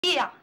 رفيع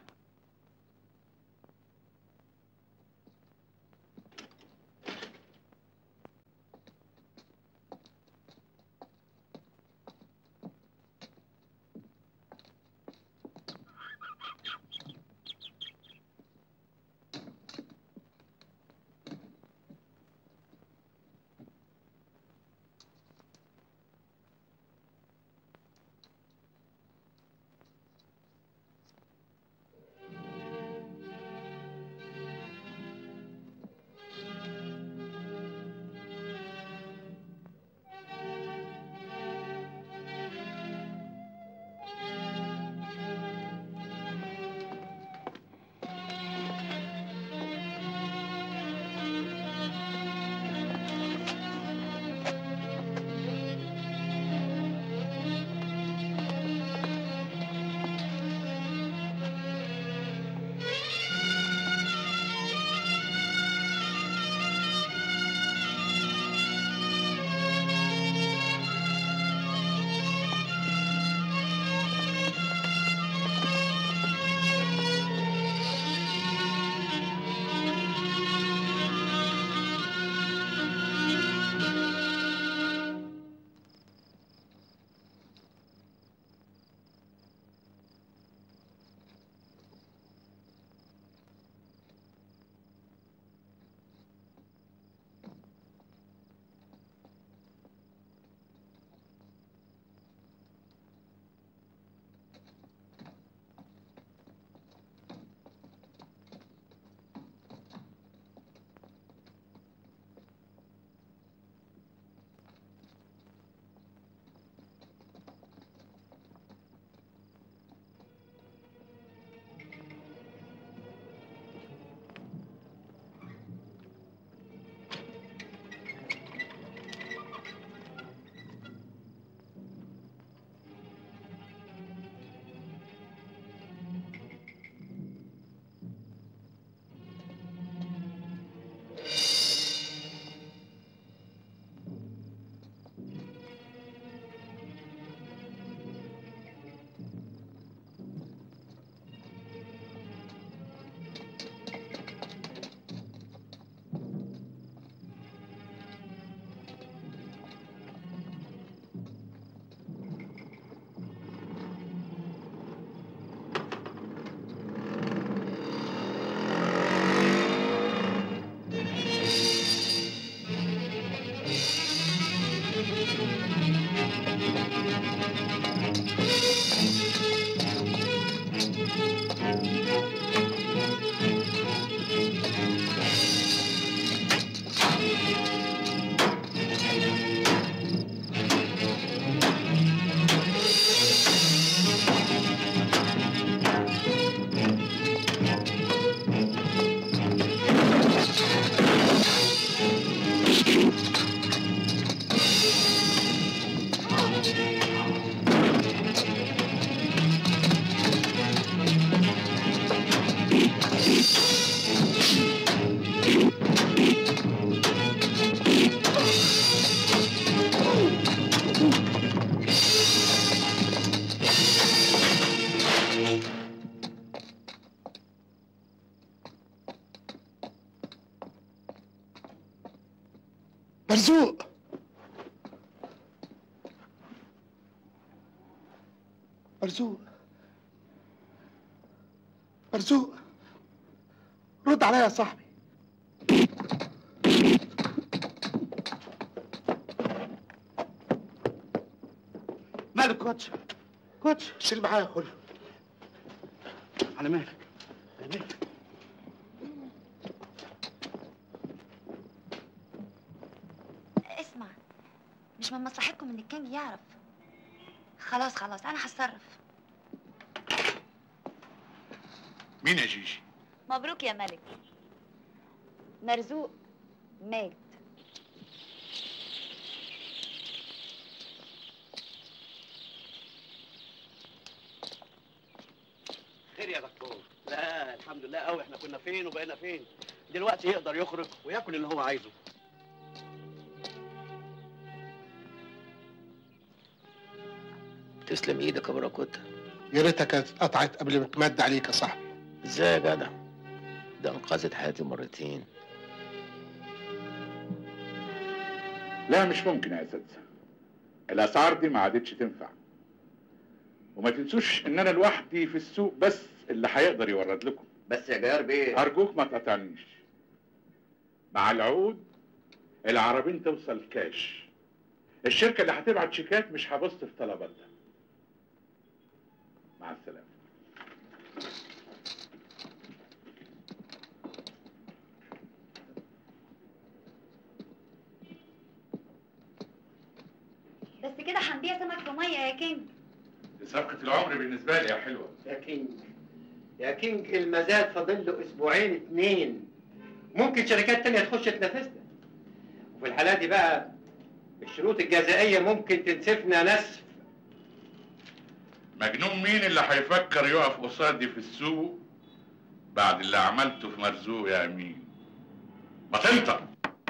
مرزوق مرزوق مرزوق رد عليا يا صاحبي مالك كوتش كوتش شيل معايا خد على مالك على مالك اسمع مش من مصلحتكم ان الكينج يعرف خلاص خلاص انا هتصرف مين يا جيجي مبروك يا ملك مرزوق مات خير يا دكتور لا الحمد لله قوي احنا كنا فين وبقينا فين دلوقتي يقدر يخرج وياكل اللي هو عايزه تسلم ايدك يا باراكوتا يا ريتها كانت اتقطعت قبل ما تمد عليك يا صاحبي ازاي يا جدع ده انقذت حياتي مرتين لا مش ممكن يا اساتذه الاسعار دي ما عادتش تنفع وما تنسوش ان انا لوحدي في السوق بس اللي هيقدر يورد لكم بس يا جار بيه ارجوك ما تقطعنيش مع العقود العربين توصل كاش الشركه اللي هتبعت شيكات مش هبص في طلباتها مع السلامه بس كده هنبيع سمك في ميه يا كينج دي صفقه العمر بالنسبه لي يا حلوه يا كينج يا كينج المزاد فاضل له اسبوعين اتنين ممكن شركات تانية تخش تنافسنا وفي الحالة دي بقى الشروط الجزائية ممكن تنسفنا نسف مجنون مين اللي هيفكر يقف قصادي في السوق بعد اللي عملته في مرزوق يا امين ما تنطق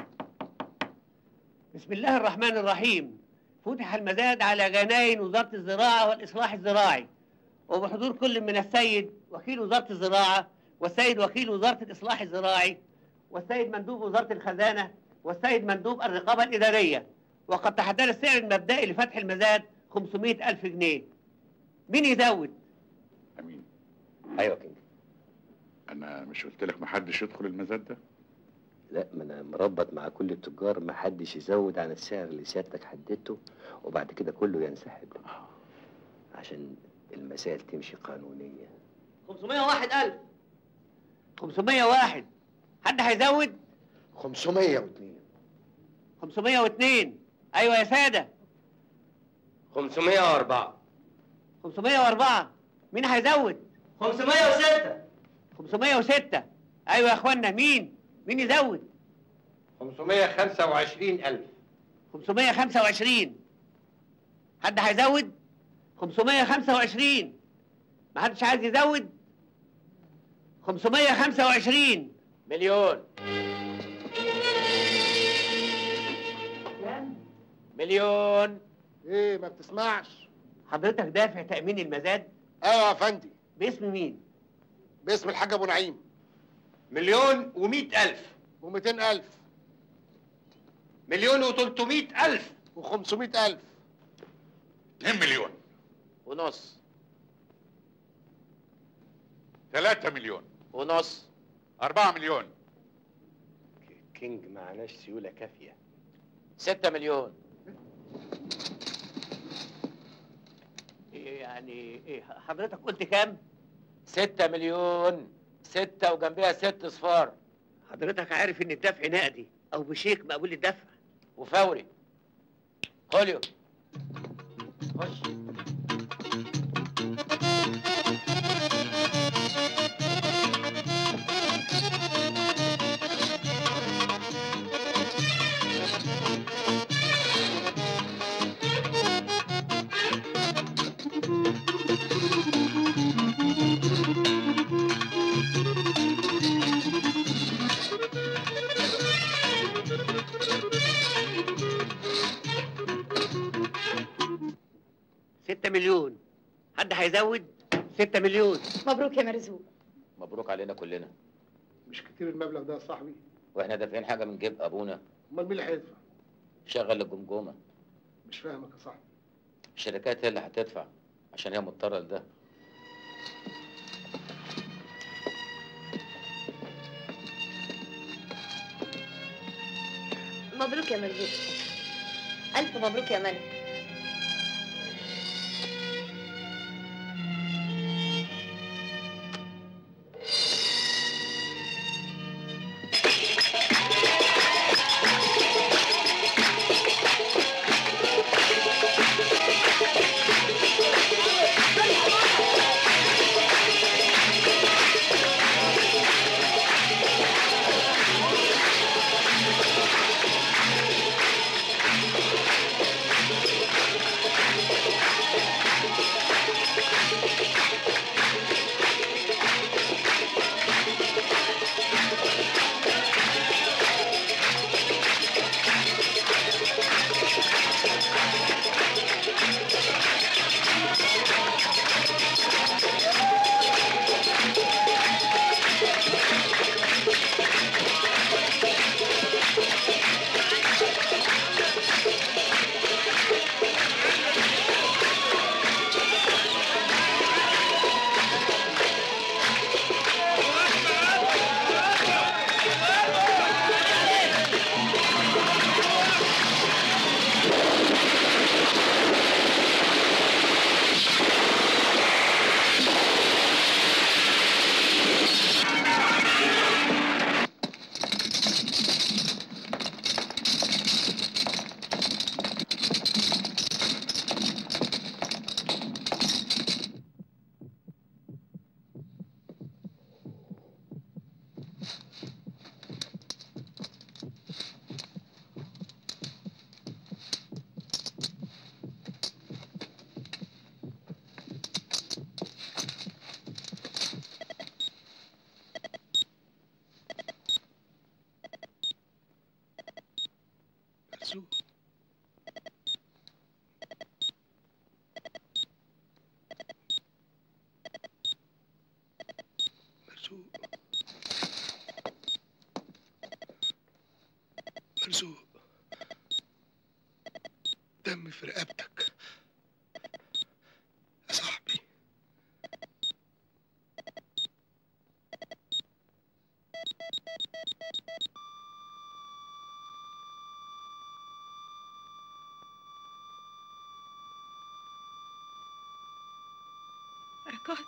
بسم الله الرحمن الرحيم فتح المزاد على جناين وزارة الزراعة والإصلاح الزراعي وبحضور كل من السيد وكيل وزارة الزراعة والسيد وكيل وزارة الإصلاح الزراعي والسيد مندوب وزارة الخزانة والسيد مندوب الرقابة الإدارية وقد تحدد السعر المبدئي لفتح المزاد 500 ألف جنيه مين يزود؟ امين ايوه كده انا مش قلت لك محدش يدخل المزاد ده لا ما انا مربط مع كل التجار ما حدش يزود عن السعر اللي سيادتك حددته وبعد كده كله ينسحب عشان المسائل تمشي قانونيه 501 ألف 501 حد هيزود؟ 502 502 أيوة يا سادة 504 504 مين هيزود؟ 506 506 ايوه يا اخوانا مين؟ مين يزود؟ 525 ألف 525 حد هيزود؟ 525 ما حدش عايز يزود؟ 525 مليون مليون ايه ما بتسمعش حضرتك دافع تأمين المزاد ايوه يا فندي باسم مين؟ باسم الحاج ابو نعيم مليون ومئة ألف و200 الف مليون وتلتمائة ألف و500 الف 2 مليون ونص 3 مليون ونص 4 مليون كينج معناش سيولة كافية ستة مليون إيه يعني ايه حضرتك قلت كام؟ ستة مليون ستة وجنبها ست صفار حضرتك عارف ان الدفع نقدي او بشيك مقبول الدفع وفوري خوليو خش ستة مليون حد هيزود؟ ستة مليون مبروك يا مرزوق مبروك علينا كلنا مش كتير المبلغ ده يا صاحبي واحنا دافعين حاجة من جيب أبونا امال مين اللي هيدفع شغل الجمجمة مش فاهمك يا صاحبي الشركات هي اللي هتدفع عشان هي مضطرة لده مبروك يا مرزوق الف مبروك يا ملك مرزوق مرزوق مرزوق دم في رقبتك يا صاحبي بركات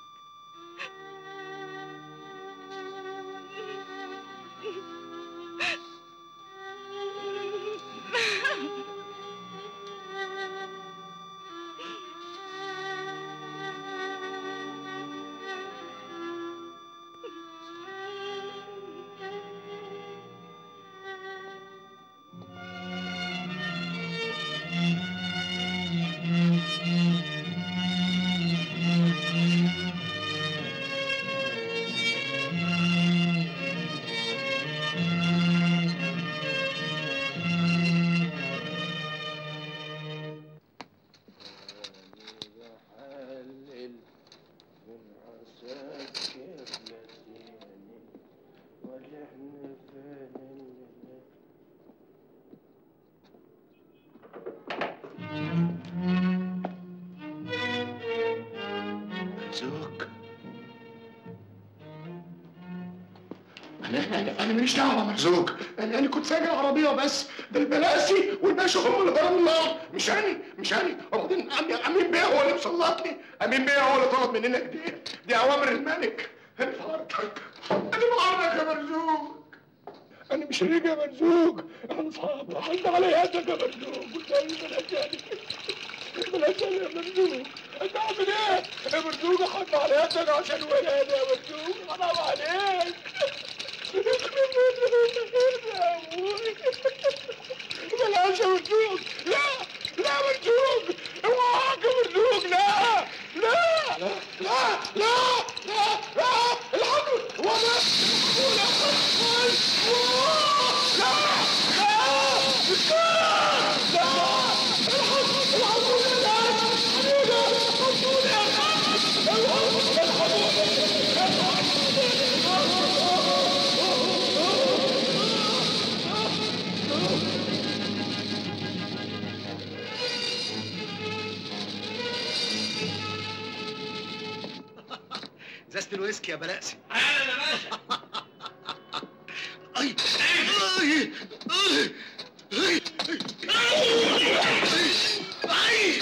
مرزوق انا انا انا ماليش دعوه مرزوق انا انا كنت سايق العربيه بس ده البلاسي والباشا هم اللي ضربوا النار مش انا مش انا وبعدين أمي- امين بيه هو اللي مسلطني امين بيه هو اللي طلب مننا كده دي اوامر الملك انا في عرضك انا في عرضك يا مرزوق انا مش ريق يا مرزوق احنا اصحاب حد على يدك يا مرزوق قلت لي بلاش يعني بلاش يعني يا مرزوق انت عامل ايه يا مرزوق حد على يدك عشان ولاد يا مرزوق حرام عليك يا ابوي بلاش يا مرزوق لا لا يا مرزوق اوعاك يا مرزوق لا لا لا لا لا لا لا الحمد هو ده لا لا لا لا الحمد الحمد لله الحمد ازازه الويسكي يا بلاسي اهلا يا باشا اي اي اي اي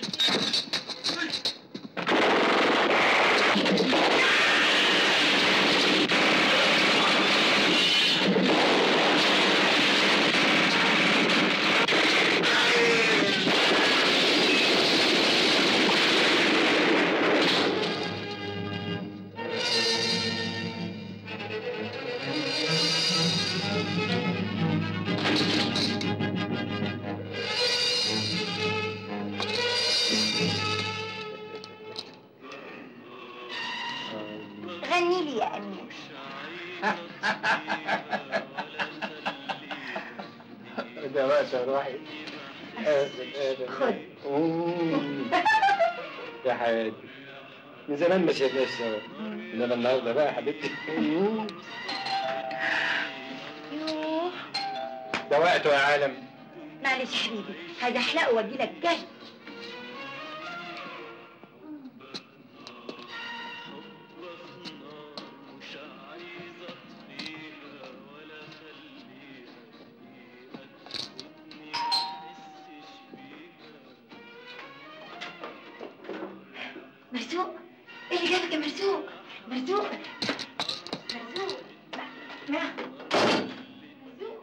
غني لي يا امير ده وقت يا روحي خد يا حياتي من زمان ما شفناش سوا انما النهارده بقى يا حبيبتي يوه ده وقته يا عالم معلش حبيبي هزحلقه واجي لك جاي مرزوق ايه اللي جابك يا مرزوق مرزوق مرزوق ما ما مرزوق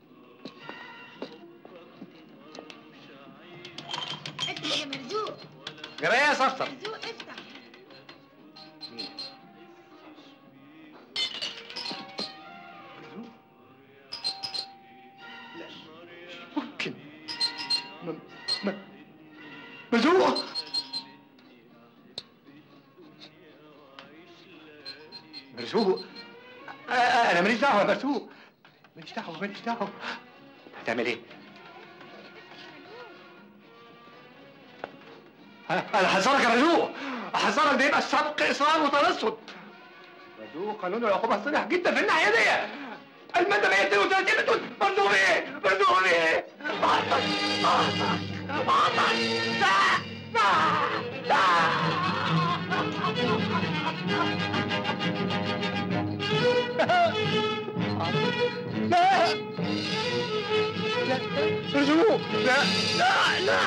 انت يا مرزوق جرى ايه يا صفصف مرزوق افتح ممكن م- م- مرزوق مرزوق أ- أ- انا ماليش دعوه يا مرزوق ماليش دعوه ماليش دعوه هتعمل ايه؟ ه- انا هحذرك يا مرزوق هحذرك ده يبقى سبق اصرار وترصد مرزوق قانون العقوبه صريح جدا في الناحيه دي المادة 132 بتقول مرزوق ايه؟ مرزوق ايه؟ بعطك بعطك بعطك لا لا لا لا لا مرزوق لا لا لا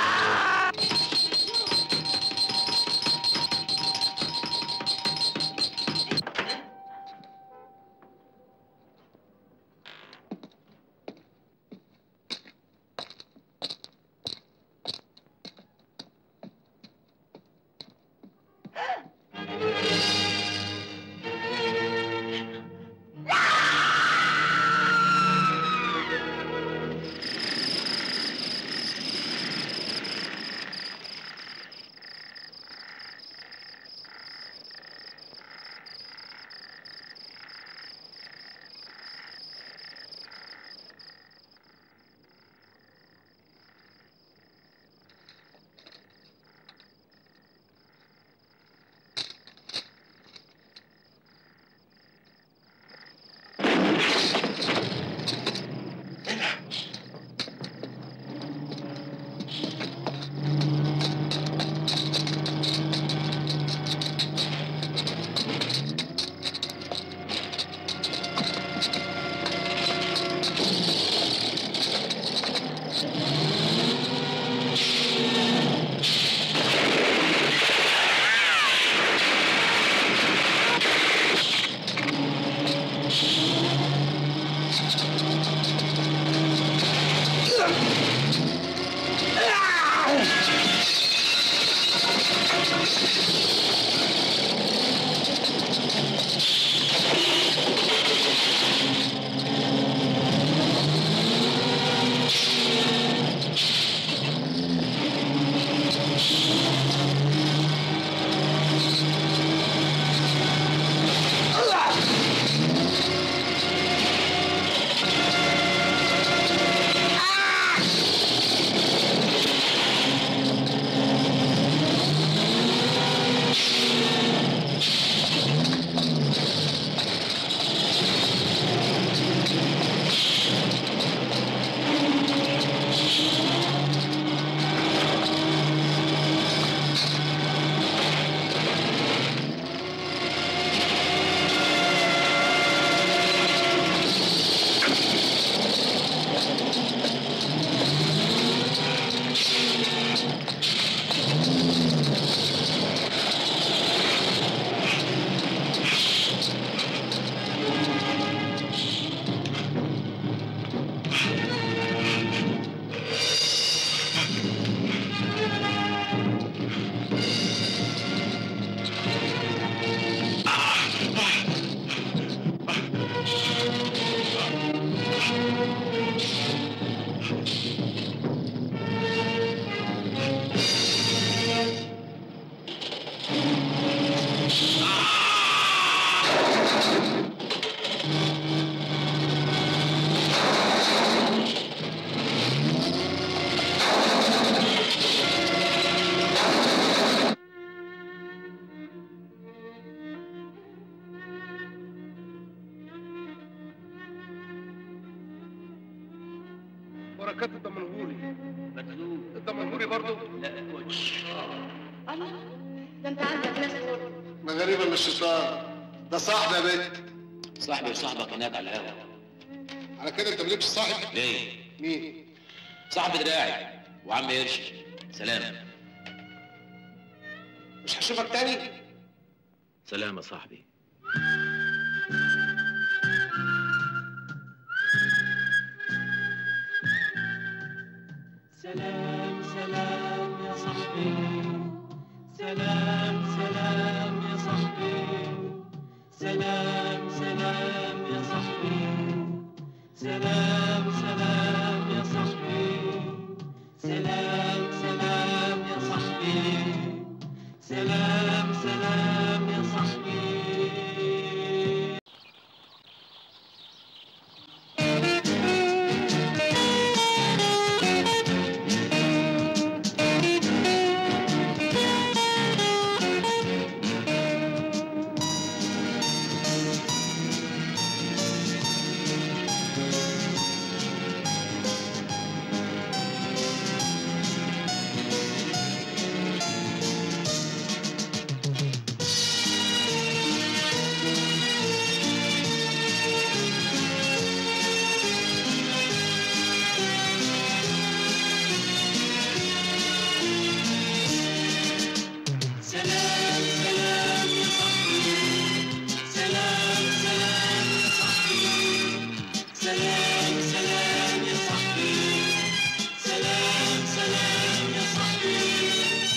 بركات الدمنهوري مكذوب الدمنهوري برضه لا كوتش الله ده انت عندك ناس ما غريبة من الشيطان ده صاحبي يا بنت صاحبي وصاحبك هناك على الهوا على كده انت مالكش صاحب ليه؟ مين؟ صاحبي دراعي وعم قرش سلام مش هشوفك تاني؟ سلام يا صاحبي سلام سلام يا صاحبي سلام سلام يا صاحبي سلام سلام يا صاحبي سلام سلام يا صاحبي سلام سلام يا صاحبي سلام سلام يا صاحبي سلام سلام يا صاحبي سلام سلام يا صاحبي سلام سلام يا صاحبي سلام سلام يا صاحبي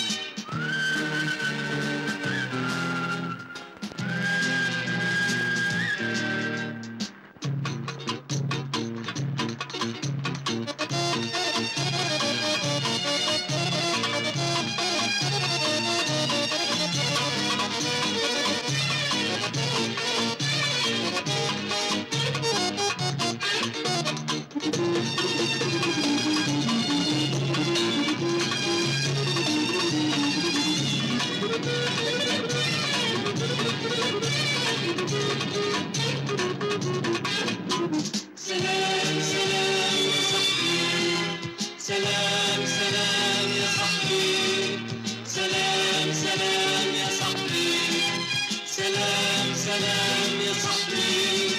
سلام سلام يا صاحبي سلام سلام يا صاحبي سلام سلام يا صاحبي سلام سلام يا صاحبي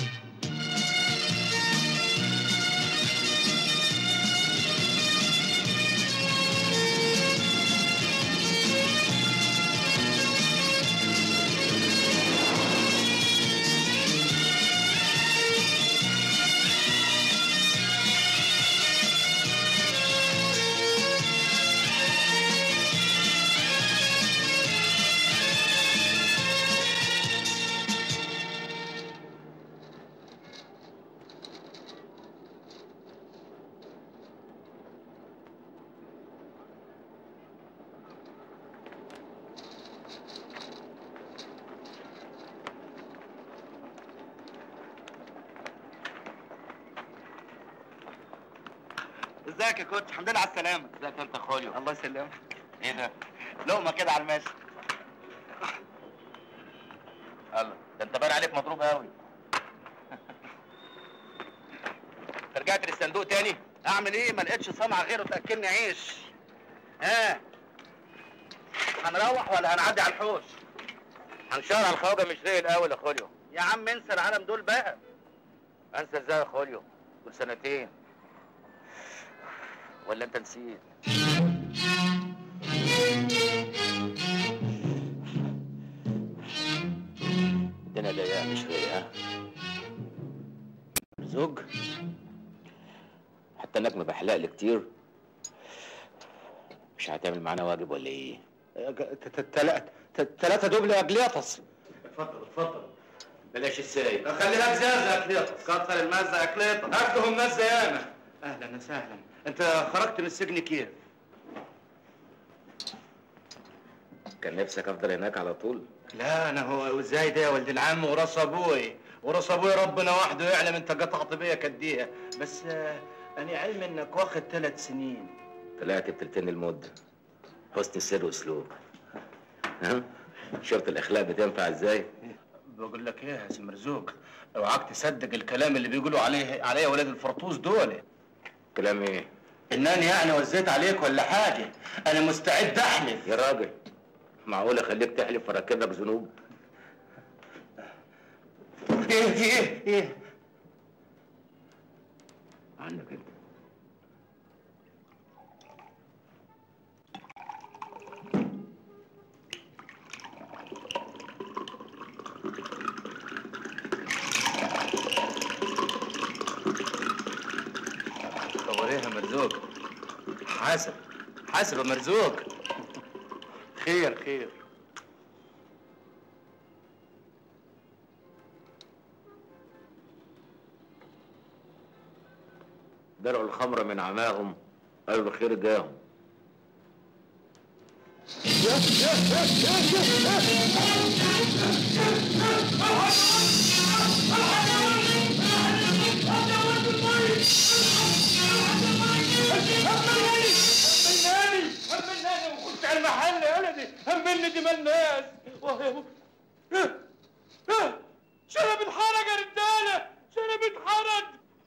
ازيك يا كوتش الحمد لله على السلامة ازيك انت خوليو الله يسلمك ايه ده لقمة كده على الماشي الله ده انت باين عليك مضروب قوي رجعت للصندوق تاني اعمل ايه ما لقيتش صنعة غيره تاكلني عيش ها هنروح ولا هنعدي على الحوش هنشار على الخواجه مش زي الاول يا خوليو يا عم انسى العالم دول بقى انسى ازاي يا خوليو دول سنتين ولا انت نسيت الدنيا ضيقه مش رايقه زوج حتى انك مبحلق لي كتير مش هتعمل معانا واجب ولا ايه؟ ثلاثة دبل يا اجليطس اتفضل اتفضل بلاش السايب خليها بزازة يا اجليطس كتر المزة يا اجليطس اكلهم مزة ياما اهلا وسهلا انت خرجت من السجن كيف؟ كان نفسك افضل هناك على طول لا انا هو ازاي ده يا ولد العم وراس ابوي وراس ابوي ربنا وحده يعلم انت قطعت بيا كديها بس آه، انا علم انك واخد ثلاث سنين طلعت بتلتين المدة حسن السر واسلوب ها شفت الاخلاق بتنفع ازاي بقول لك ايه يا سي مرزوق اوعاك تصدق الكلام اللي بيقولوا عليه عليا ولاد الفرطوس دول كلام ايه انني يعني وزيت عليك ولا حاجه انا مستعد احلف يا راجل معقول اخليك تحلف واركب لك ذنوب ايه في ايه ايه عنك انت طب ايه يا مرزوق حاسب حاسب يا مرزوق خير خير درعوا الخمر من عماهم قالوا الخير جاهم همناني همناني وكنت على المحل يا ولدي همني دماء الناس وهي- إيه؟ إيه؟ شنب اتحرق يا رجاله شنب اتحرق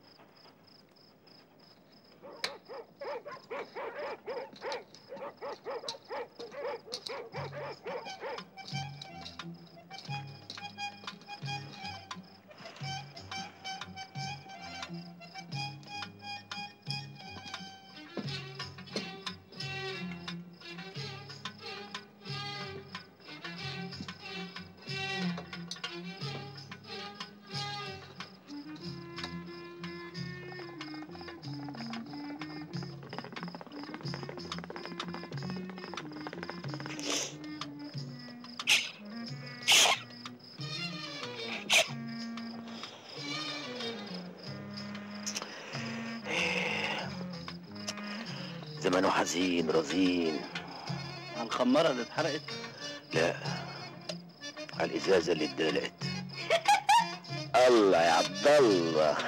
زمانه حزين رزين على الخمارة اللي اتحرقت لا على الازازه اللي اتدلقت الله يا عبد الله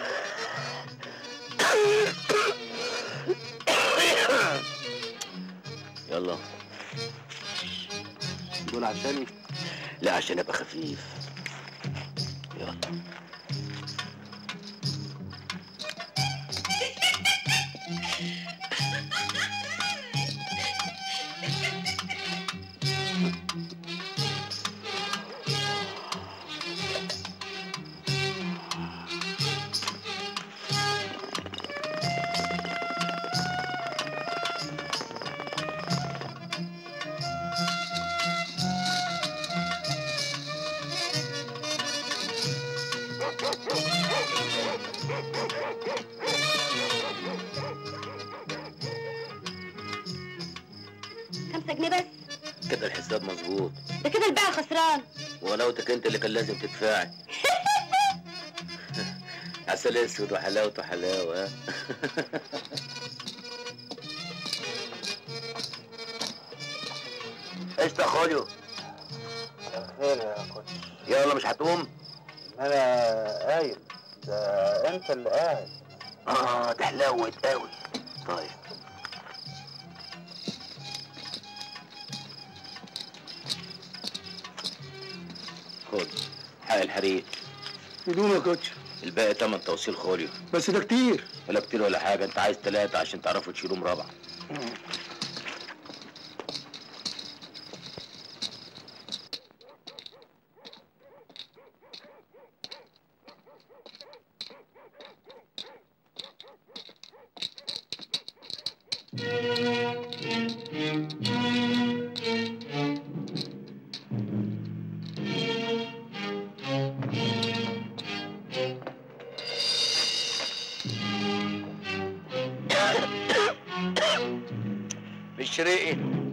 يلا دول عشاني لا عشان ابقى خفيف يلا خمسة جنيه بس كده الحساب مظبوط ده كده البيع خسران ولوتك انت اللي كان لازم تدفعي عسل اسود وحلاوته حلاوه ها؟ ايش تاخده خير يا كوتش يلا مش هتقوم انا قايل ده انت اللي قاعد اه تحلوت قوي طيب خد حق الحريق بدون يا كوتش الباقي تمن توصيل خوليو بس ده كتير ولا كتير ولا حاجه انت عايز ثلاثه عشان تعرفوا تشيلوهم رابعه بالشريقي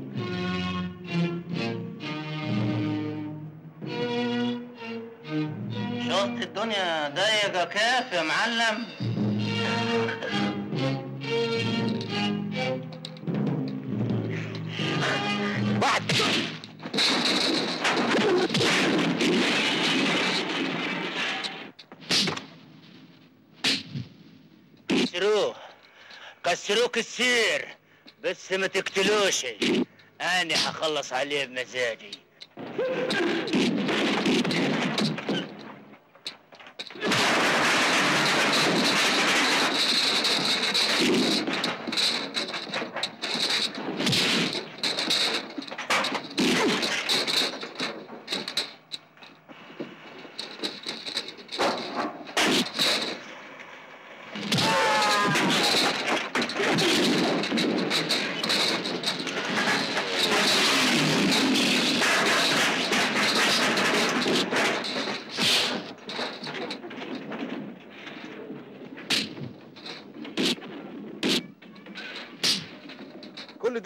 شفت الدنيا ضيقة كيف يا معلم كسروه كسروه كسير بس ما تقتلوش انا هخلص عليه بمزاجي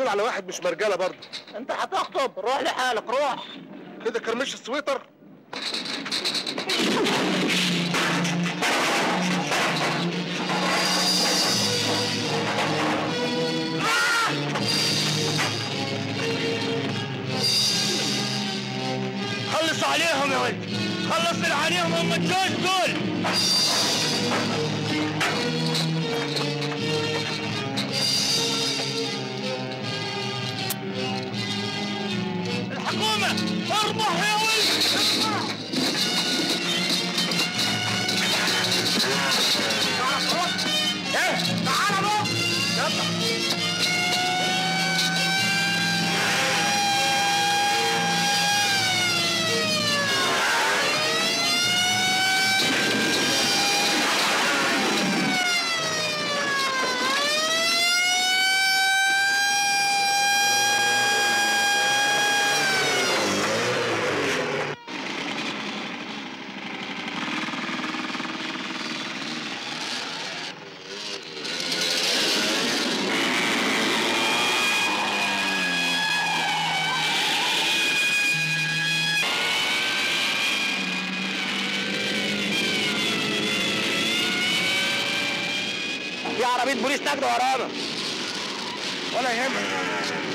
بتقول على واحد مش مرجله برضه انت هتخطب روح لحالك روح كده كرمش السويتر خلص عليهم يا ولد خلص من عليهم هم الجوز دول الحكومة اربح يا ولد ايه تعال بقى يلا في عربية بوليس نجدة ورانا ولا يهمك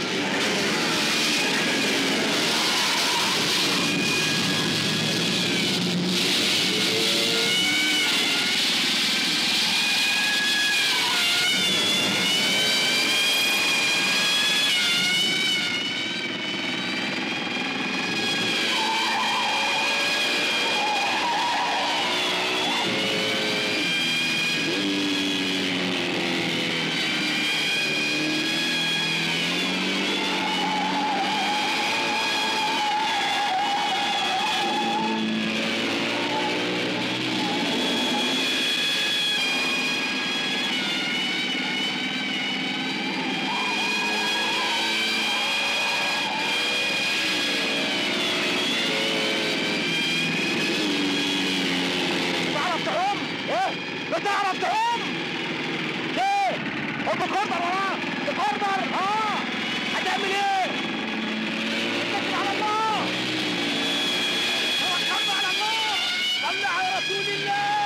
تعرف تعوم؟ ايه؟ لا تعرف تعوم؟ ليه؟ هم كورنر وراه كورنر اه هتعمل ايه؟ اتكل على الله توكلنا على الله صل على رسول الله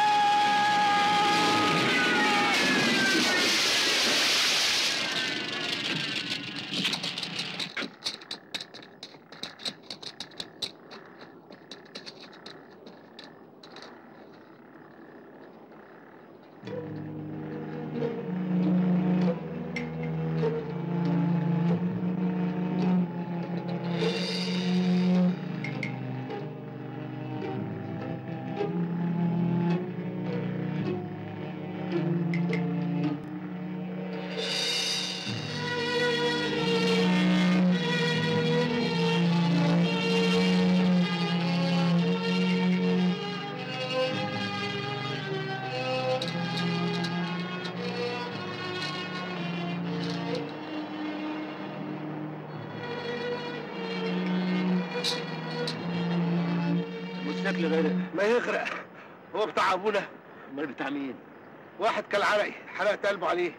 الموتوسيكل غرق ما يغرق هو بتاع ابونا امال بتاع مين؟ واحد كالعرقي حرقت قلبه عليه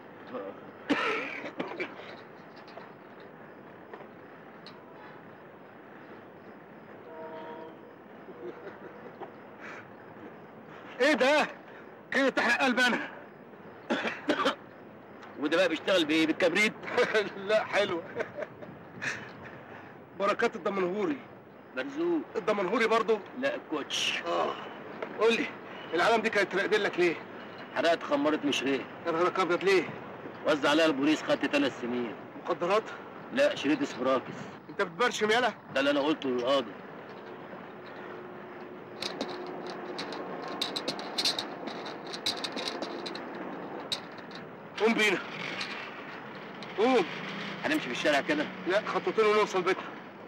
ايه ده؟ كده تحرق قلب انا وده بقى بيشتغل بايه؟ بالكبريت؟ لا حلو بركات الدمنهوري مرزوق الدمنهوري برضو لا الكوتش اه قول لي العالم دي كانت راقدين لك ليه؟ حرقت خمرت مشريه يا نهارك ابيض ليه؟ وزع عليها البوليس خدت ثلاث سنين مخدرات؟ لا شريط اسبراكس انت بتبرشم يالا؟ ده اللي انا قلته للقاضي قوم بينا قوم هنمشي في الشارع كده لا خطوتين ونوصل بيتنا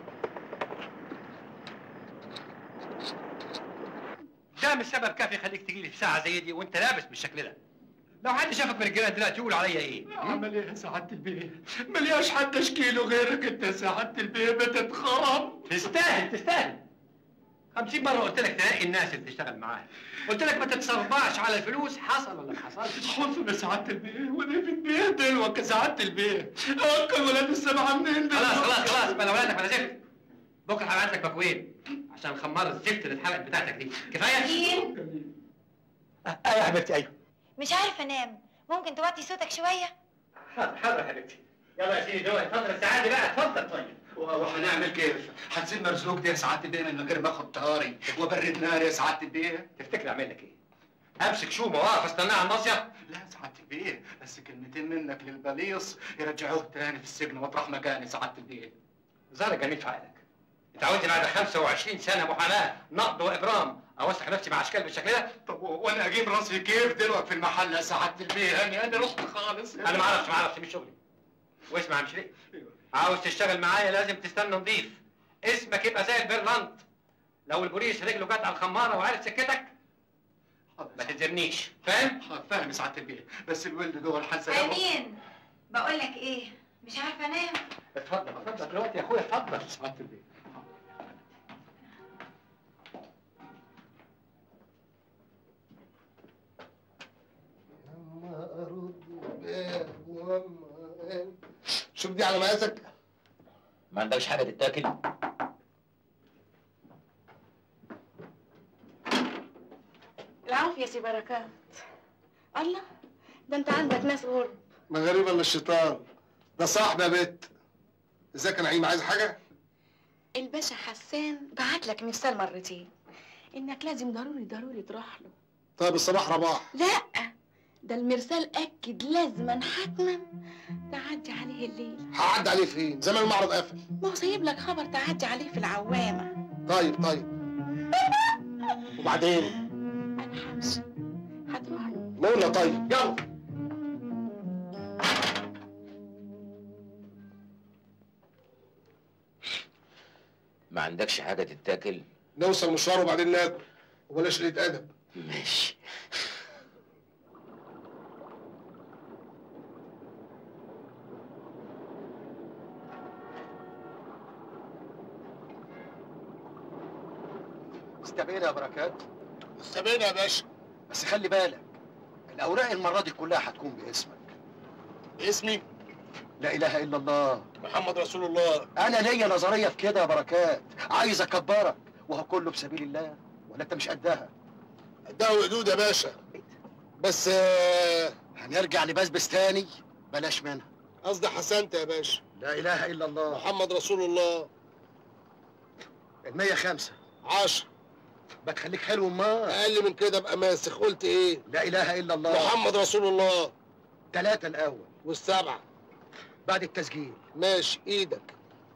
ده مش سبب كافي يخليك تجي لي في ساعه زي دي وانت لابس بالشكل ده لو حد شافك من الجيران دلوقتي يقول عليا ايه عمل ايه يا سعادة البيه؟ ملياش حد اشكيله غيرك انت يا سعادة البيه بتتخرب تستاهل تستاهل خمسين مرة قلت لك تنقي الناس اللي تشتغل معاها قلت لك ما تتصرفعش على الفلوس حصل ولا ما حصلش حصل يا سعادة البيه وانا في البيه دلوقتي يا سعادة البيه اكل ولاد السبعة منين خلاص خلاص خلاص بلا ولادك بلا زفت بكره هبعت لك مكوين عشان خمار الزفت اللي اتحرقت بتاعتك دي كفايه مين؟ ايوه يا حبيبتي ايوه مش عارفه انام ممكن توطي صوتك شويه حاضر حاضر يا حبيبتي يلا يا سيدي دول اتفضل السعاده بقى اتفضل طيب وهنعمل كيف؟ هتسيب مرزوق ده يا سعادة البيه من غير ما اخد طاري وبرد نار يا سعادة البيه تفتكر اعمل لك ايه؟ امسك شومه واقف استناها على المصيف لا يا سعادة البيه بس كلمتين منك للبليص يرجعوه تاني في السجن مطرح مكاني سعادة البيه زارة جميل في عقلك اتعودت بعد 25 سنه محاماه نقد وابرام اوسخ نفسي مع اشكال بالشكل ده طب وانا اجيب راسي كيف دلوقتي في المحل يا سعادة البيه يعني انا رحت خالص انا ما اعرفش ما اعرفش مش شغلي واسمع يا مشري عاوز تشتغل معايا لازم تستنى نضيف اسمك يبقى زي البرلنت لو البوليس رجله جت على الخماره وعرف سكتك ما تتزرنيش فاهم؟ فاهم يا سعادة البيه بس الولد جوه الحسن امين بقول لك ايه مش عارفه انام اتفضل اتفضل دلوقتي يا اخويا اتفضل سعادة البيه شوف دي على مقاسك ما عندكش حاجه تتاكل العافية يا سي بركات الله ده انت عندك ناس غرب ما غريب الا الشيطان ده صاحبي يا بت ازيك يا نعيم عايز حاجه الباشا حسان بعت لك مرسال مرتين انك لازم ضروري ضروري تروح له طيب الصباح رباح لا ده المرسال اكد لازما حتما تعدي عليه الليل هعدي عليه فين زمان المعرض قافل ما هو سايب لك خبر تعدي عليه في العوامة طيب طيب وبعدين انا همشي هتروح له نقول له طيب يلا ما عندكش حاجه تتاكل نوصل مشوار وبعدين ناكل وبلاش قله ادب ماشي استبينا يا بركات استبينا يا باشا بس خلي بالك الاوراق المره دي كلها هتكون باسمك اسمي لا اله الا الله محمد رسول الله انا ليا نظريه في كده يا بركات عايز اكبرك وهو كله بسبيل الله ولا انت مش قدها ده وقدود يا باشا بس آه، هنرجع لبسبس تاني بلاش منها قصدي حسنت يا باشا لا اله الا الله محمد رسول الله المية خمسة عشر بتخليك حلو ما اقل من كده ابقى ماسخ قلت ايه لا اله الا الله محمد رسول الله ثلاثة الاول والسبعه بعد التسجيل ماشي ايدك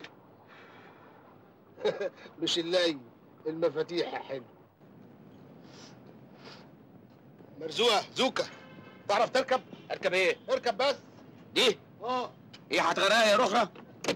مش اللي المفاتيح يا حلو مرزوقه زوكا تعرف تركب اركب ايه اركب بس دي اه ايه هتغرقها يا رخرة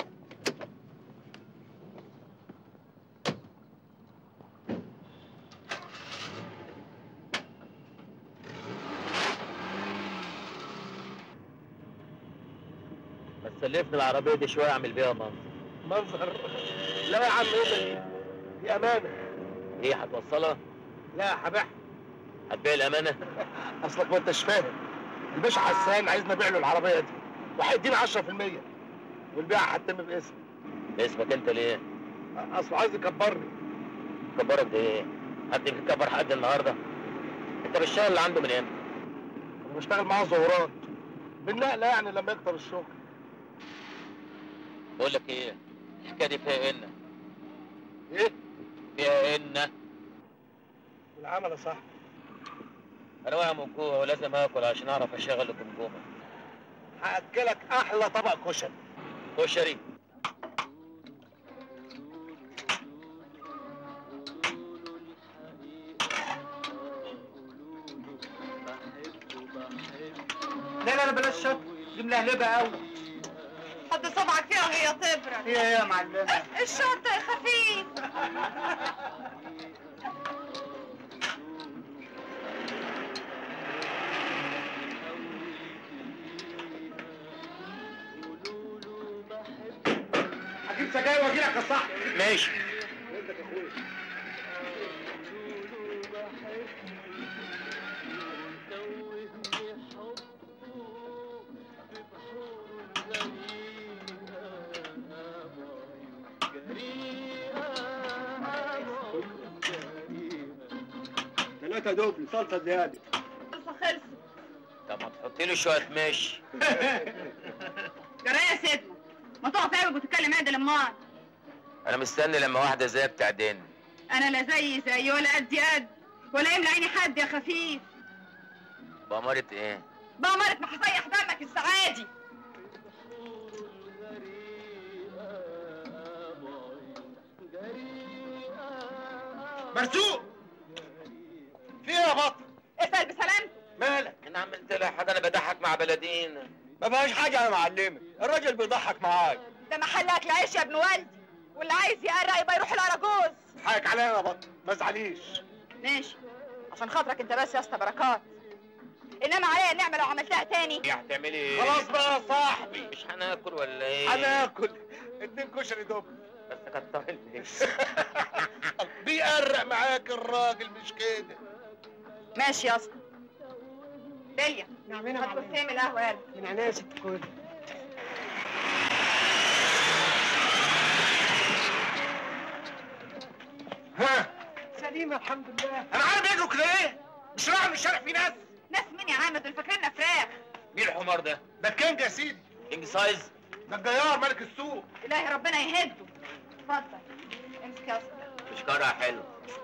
بس سلفني العربية دي شوية اعمل بيها منظر منظر لا يا عم ايه ده؟ دي امانه ايه هتوصلها؟ لا هبيعها هتبيع الامانة؟ اصلك ما انتش فاهم الباشا حسان عايزني ابيع له العربيه دي وهيديني 10% والبيعه هتتم باسمي اسمك انت ليه؟ اصله عايز يكبرني كبرك ده ايه؟ حد بيكبر حد النهارده؟ انت بالشغل اللي عنده من امتى؟ انا بشتغل معاه ظهورات بالنقله يعني لما يكتر الشغل بقول لك ايه؟ الحكايه دي فيها ان ايه؟ فيها ان والعمل يا صاحبي انا واقع من الجوع ولازم اكل عشان اعرف اشغل الجمجمه هاكلك احلى طبق كشري كشري لا لا لا بلاش شط دي ملهلبه قوي حط صبعك فيها وهي تبرد ايه يا معلمه الشرطة خفيف هجيب سجاير واجي لك يا صاحبي ماشي ثلاثة دوبل صلصة زيادة خلص طب ما تحطي له شويه مش جرايه يا سيدنا ما تقف عيب وتتكلم عدل امال انا مستني لما واحده زي بتعدين انا لا زي زي ولا قد قد ولا يملى عيني حد يا خفيف بأمارة ايه بقى مرت ما هسيح دمك السعادي مرزوق في ايه يا بطل اسال بسلامتك مالك انا عملت لها حاجه انا بضحك مع بلدين ما فيهاش حاجة يا معلمي الراجل بيضحك معاك ده محل اكل عيش يا ابن والدي واللي عايز يقرق يبقى يروح الاراجوز حقك عليا يا بطل ما تزعليش ماشي عشان خاطرك انت بس يا اسطى بركات انما عليا النعمه لو عملتها تاني يا هتعملي ايه خلاص بقى يا صاحبي مش هناكل ولا ايه هناكل اتنين كشري دوبل بس كتر الفلوس بيقرق معاك الراجل مش كده ماشي يا اسطى داليا نعملها ما تقسم القهوه يلا من عينيا يا ست الكل ها سليمة الحمد لله انا عارف يجروا كده ايه مش راعي من الشارع في ناس ناس مين يا عم دول فاكريننا فراخ مين الحمار ده ده الكينج يا سيدي كينج سايز ده الجيار ملك السوق الهي ربنا يهده اتفضل امسك يا اسطى مش كارها حلو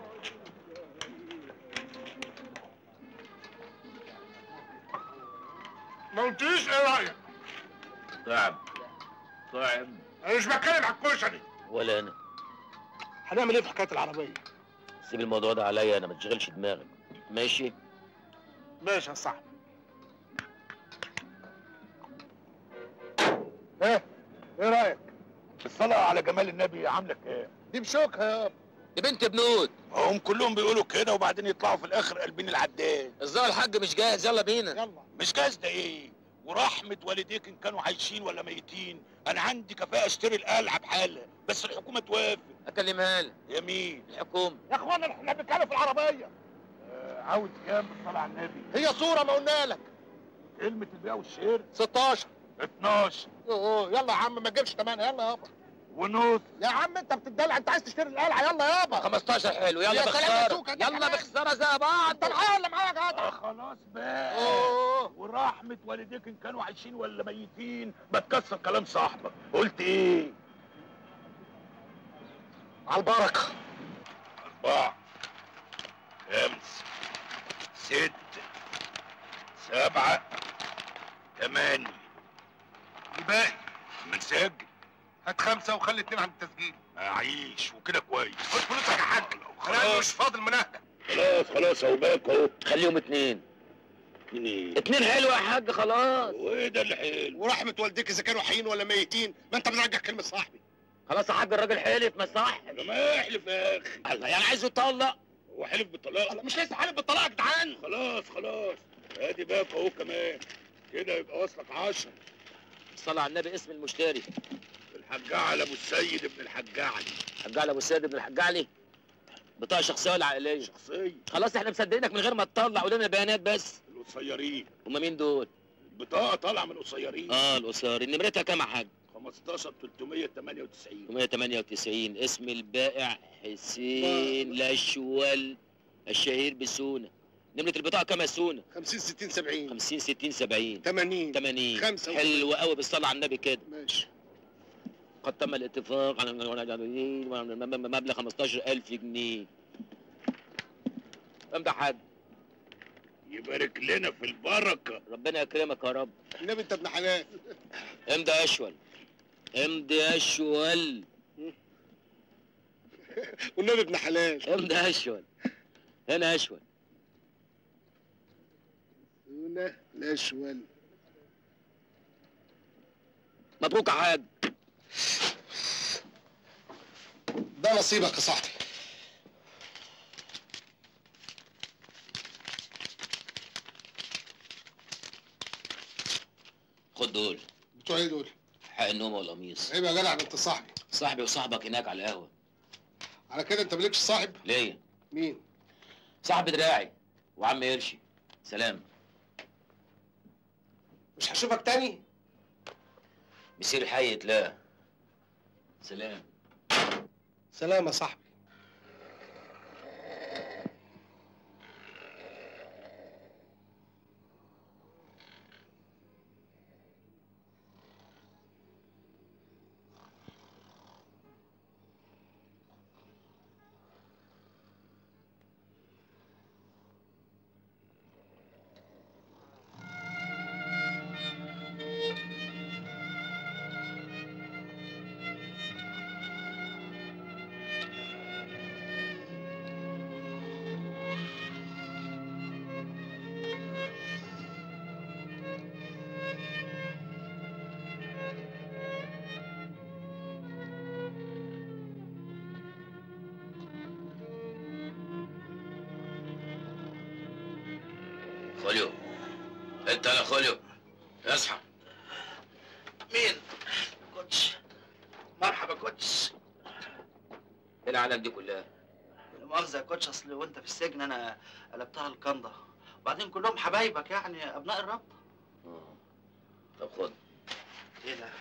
ما قلتليش ايه رايك صعب صعب انا مش بتكلم على الكشري ولا انا هنعمل ايه في حكايه العربيه سيب الموضوع ده عليا انا ما تشغلش دماغك ماشي ماشي يا صاحبي ايه ايه رايك الصلاة على جمال النبي عاملة ايه؟ دي بشوكها يابا دي بنت بنود هم كلهم بيقولوا كده وبعدين يطلعوا في الاخر قلبين العداد الظاهر الحاج مش جاهز يلا بينا يلا مش جاهز ده ايه؟ ورحمة والديك ان كانوا عايشين ولا ميتين انا عندي كفاءة اشتري القلعة بحالها بس الحكومة توافق اكلمها لك يمين الحكومه يا اخوانا احنا بنتكلم في العربية آه عاوز كام بالصلاة على النبي هي صورة ما قلنا لك كلمة البيع والشير 16 12 اوه يلا يا عم ما تجيبش تمانية يلا يابا ونص يا عم انت بتدلع انت عايز تشتري القلعة يلا يابا 15 حلو يلا يا سلام يا بخساره سوكة، دي يلا كمان. بخساره زي بعض انت معايا ولا معايا يا جدع خلاص بقى أوه. ورحمة والديك ان كانوا عايشين ولا ميتين ما تكسر كلام صاحبك قلت ايه على البركة أربعة خمسة ستة سبعة ثمانية الباقي بنسجل هات خمسة وخلي اتنين عند التسجيل أعيش وكده كويس خد فلوسك يا حاج انا مش فاضل منهج خلاص خلاص اهو باك اهو خليهم اتنين اتنين اتنين حلو يا حاج خلاص وايه ده اللي حلو ورحمة والديك اذا كانوا حيين ولا ميتين ما انت بترجع كلمة صاحبي خلاص يا حاج الراجل حلف ما صح ما احلف يا اخي الله يعني عايزه يطلق هو حلف بالطلاق الله مش لسه حلف بالطلاق يا جدعان خلاص خلاص ادي باك اهو كمان كده يبقى واصلك 10 صلى على النبي اسم المشتري الحجاع ابو السيد ابن الحجاع علي حاج علي ابو السيد بن الحاج علي بطاقه شخصيه ولا عائليه شخصية خلاص احنا مصدقينك من غير ما تطلع قول لنا بيانات بس القصيرين هما مين دول البطاقة طالعة من القصيرين اه القصيرين نمرتها كام يا حاج 15 398 198 اسم البائع حسين لاشوال الشهير بسونا نمرة البطاقة كام يا سونا 50 60 70 50 60 70 80 80 خمسة حلو قوي بالصلاة على النبي كده ماشي قد تم الاتفاق على مبلغ 15000 جنيه امضي يا حاج يبارك لنا في البركة ربنا يكرمك يا رب النبي انت ابن حلال امضي يا اشول امضي يا اشول والنبي ابن حلال امضي يا اشول هنا يا اشول هنا الاشول مبروك يا حاج ده نصيبك يا صاحبي خد دول بتوع ايه دول؟ حق النوم والقميص عيب يا جدع ده انت صاحبي صاحبي وصاحبك هناك على القهوة على كده انت مالكش صاحب؟ ليه مين؟ صاحبي دراعي وعم قرشي سلام مش هشوفك تاني؟ مسير حي لا سلام سلام يا صاحبي خوليو انت يا خوليو اصحى مين؟ كوتش مرحبا كوتش ايه العالم دي كلها لا مؤاخذة يا كوتش اصل وانت في السجن انا قلبتها الكنده وبعدين كلهم حبايبك يعني ابناء الرابطه طب خد ايه ده؟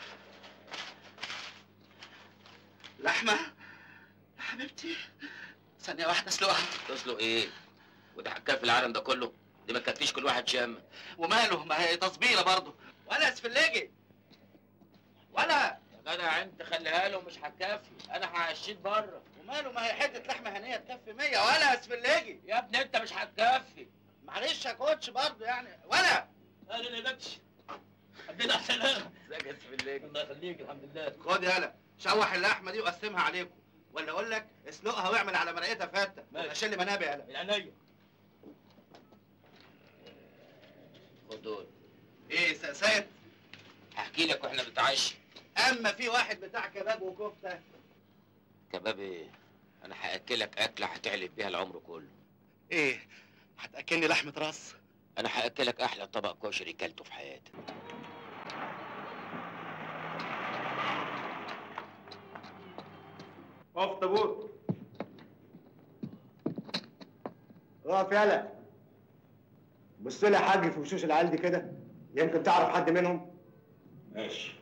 لحمه يا حبيبتي ثانية واحدة اسلقها تسلق ايه وده حكايه في العالم ده كله دي ما تكفيش كل واحد شامه وماله ما هي تصبيره برضه ولا اسفلجي ولا يا جدع انت خليها له مش هتكفي انا هعشيك بره وماله ما هي حته لحمه هنيه تكفي 100 ولا اسفلجي يا ابني انت مش هتكفي معلش يا كوتش برضه يعني ولا اهلا يا بكش عندنا سلام ازيك يا سفليك الله يخليك الحمد لله خد يالا شوح اللحمه دي وقسمها عليكم ولا اقول لك اسلقها واعمل على مرقتها فته ماشي. شيل منابع يالا من عينيا خد دول ايه سقسات هحكي لك واحنا بنتعشى اما في واحد بتاع كباب وكفته كباب ايه انا هاكلك اكله هتعلب بيها العمر كله ايه هتاكلني لحمه راس انا هاكلك احلى طبق كشري كلته في حياتك اقف طابور اقف يالا بص لي يا حاج في وشوش العيال دي كده يمكن تعرف حد منهم ماشي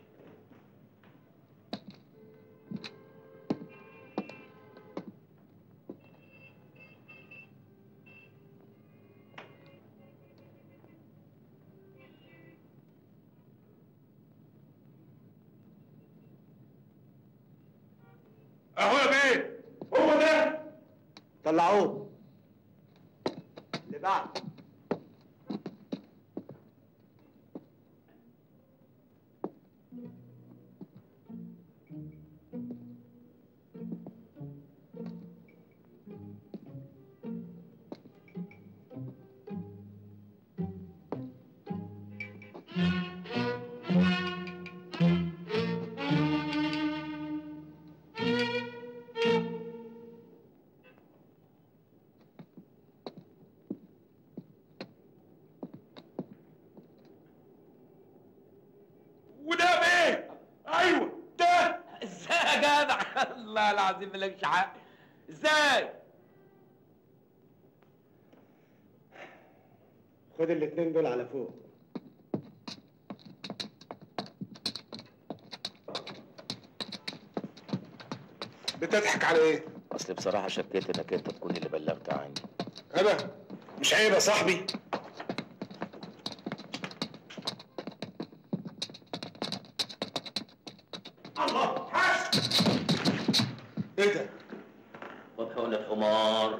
اهو يا بيه هو ده طلعوه اللي بعد وده بيه ايوه ده ازاي يا جدع الله العظيم مالكش حق ازاي خد الاتنين دول على فوق بتضحك على ايه؟ اصل بصراحه شكيت انك انت تكون اللي بلغت عني انا مش عيب يا صاحبي الله حس ايه ده؟ وبحقن الحمار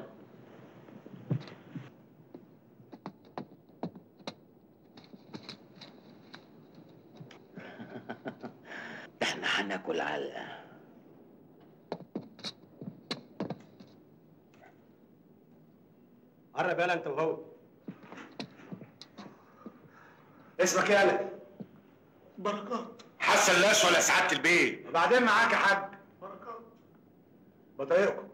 احنا هناكل علقه قرب يالا انت وهو اسمك ايه يالا؟ بركات حسن لاش ولا سعاده البيه؟ وبعدين معاك يا حاج بركات بطايقكم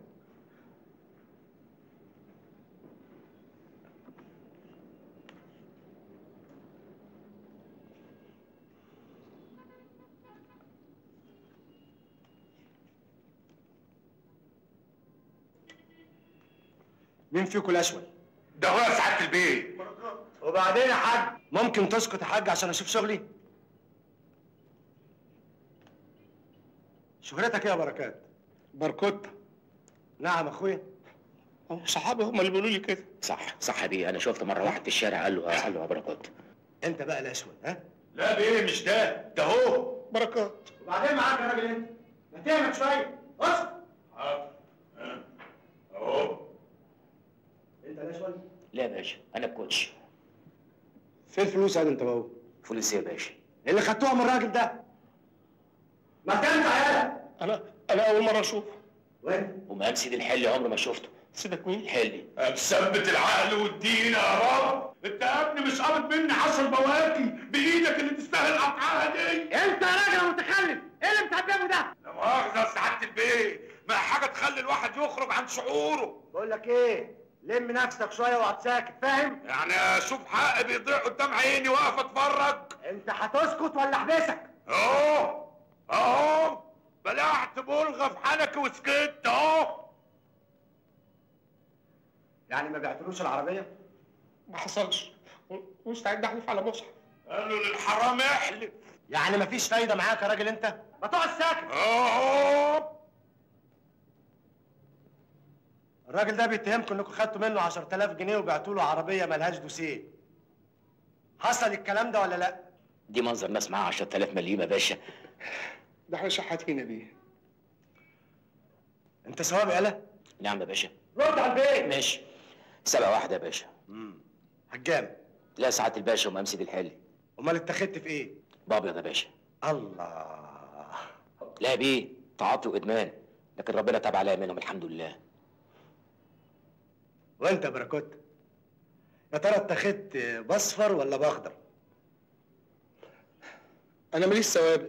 مين فيكم الاشول؟ ده هو سعاده البيه وبعدين يا حاج ممكن تسكت يا حاج عشان اشوف شغلي؟ شهرتك ايه يا بركات؟ بركوتة نعم اخويا صحابي هم اللي بيقولوا لي كده صح صح يا بيه انا شفت مره واحد في الشارع قال له قال له يا بركات انت بقى الاسود ها لا بيه مش ده ده هو بركات وبعدين معاك يا راجل انت ما تعمل شويه بص اهو انت الاسود لا يا باشا انا الكوتش فين الفلوس يا انت بابا فلوس إيه يا باشا اللي خدتوها من الراجل ده ما انت عيالك انا انا اول مره اشوفه وين ومقام سيد الحلي عمري ما شفته سيبك مين الحلي مثبت العقل والدين يا رب انت يا ابني مش قابض مني عشر بواكي بايدك اللي تستاهل قطعها دي انت يا راجل متخلف ايه اللي بتعمله ده لا مؤاخذه يا سعاده البيه ما حاجه تخلي الواحد يخرج عن شعوره بقول لك ايه لم نفسك شويه واقعد ساكت فاهم يعني اشوف حقي بيضيع قدام عيني واقف اتفرج انت هتسكت ولا احبسك اهو اهو بلعت بلغه في حنكي وسكت اهو يعني ما بعتلوش العربيه ما حصلش مستعد احلف على مصحف قالوا للحرام احلف يعني مفيش فايده معاك يا راجل انت ما تقعد ساكت اهو الراجل ده بيتهمكم انكم خدتوا منه 10000 جنيه وبعتوا له عربيه ملهاش دوسيه حصل الكلام ده ولا لا دي منظر ناس معاها 10000 مليم يا باشا ده احنا شحاتين يا بيه انت ثواب يالا نعم يا باشا رد على البيت ماشي سبقة واحدة يا باشا هجام لا سعادة الباشا ومقام سيد الحلي امال اتخذت في ايه بابيض يا باشا الله لا يا بيه تعاطي وادمان لكن ربنا تاب عليا منهم الحمد لله وانت يا بركوت يا ترى اتخذت باصفر ولا باخضر انا ماليش سوابق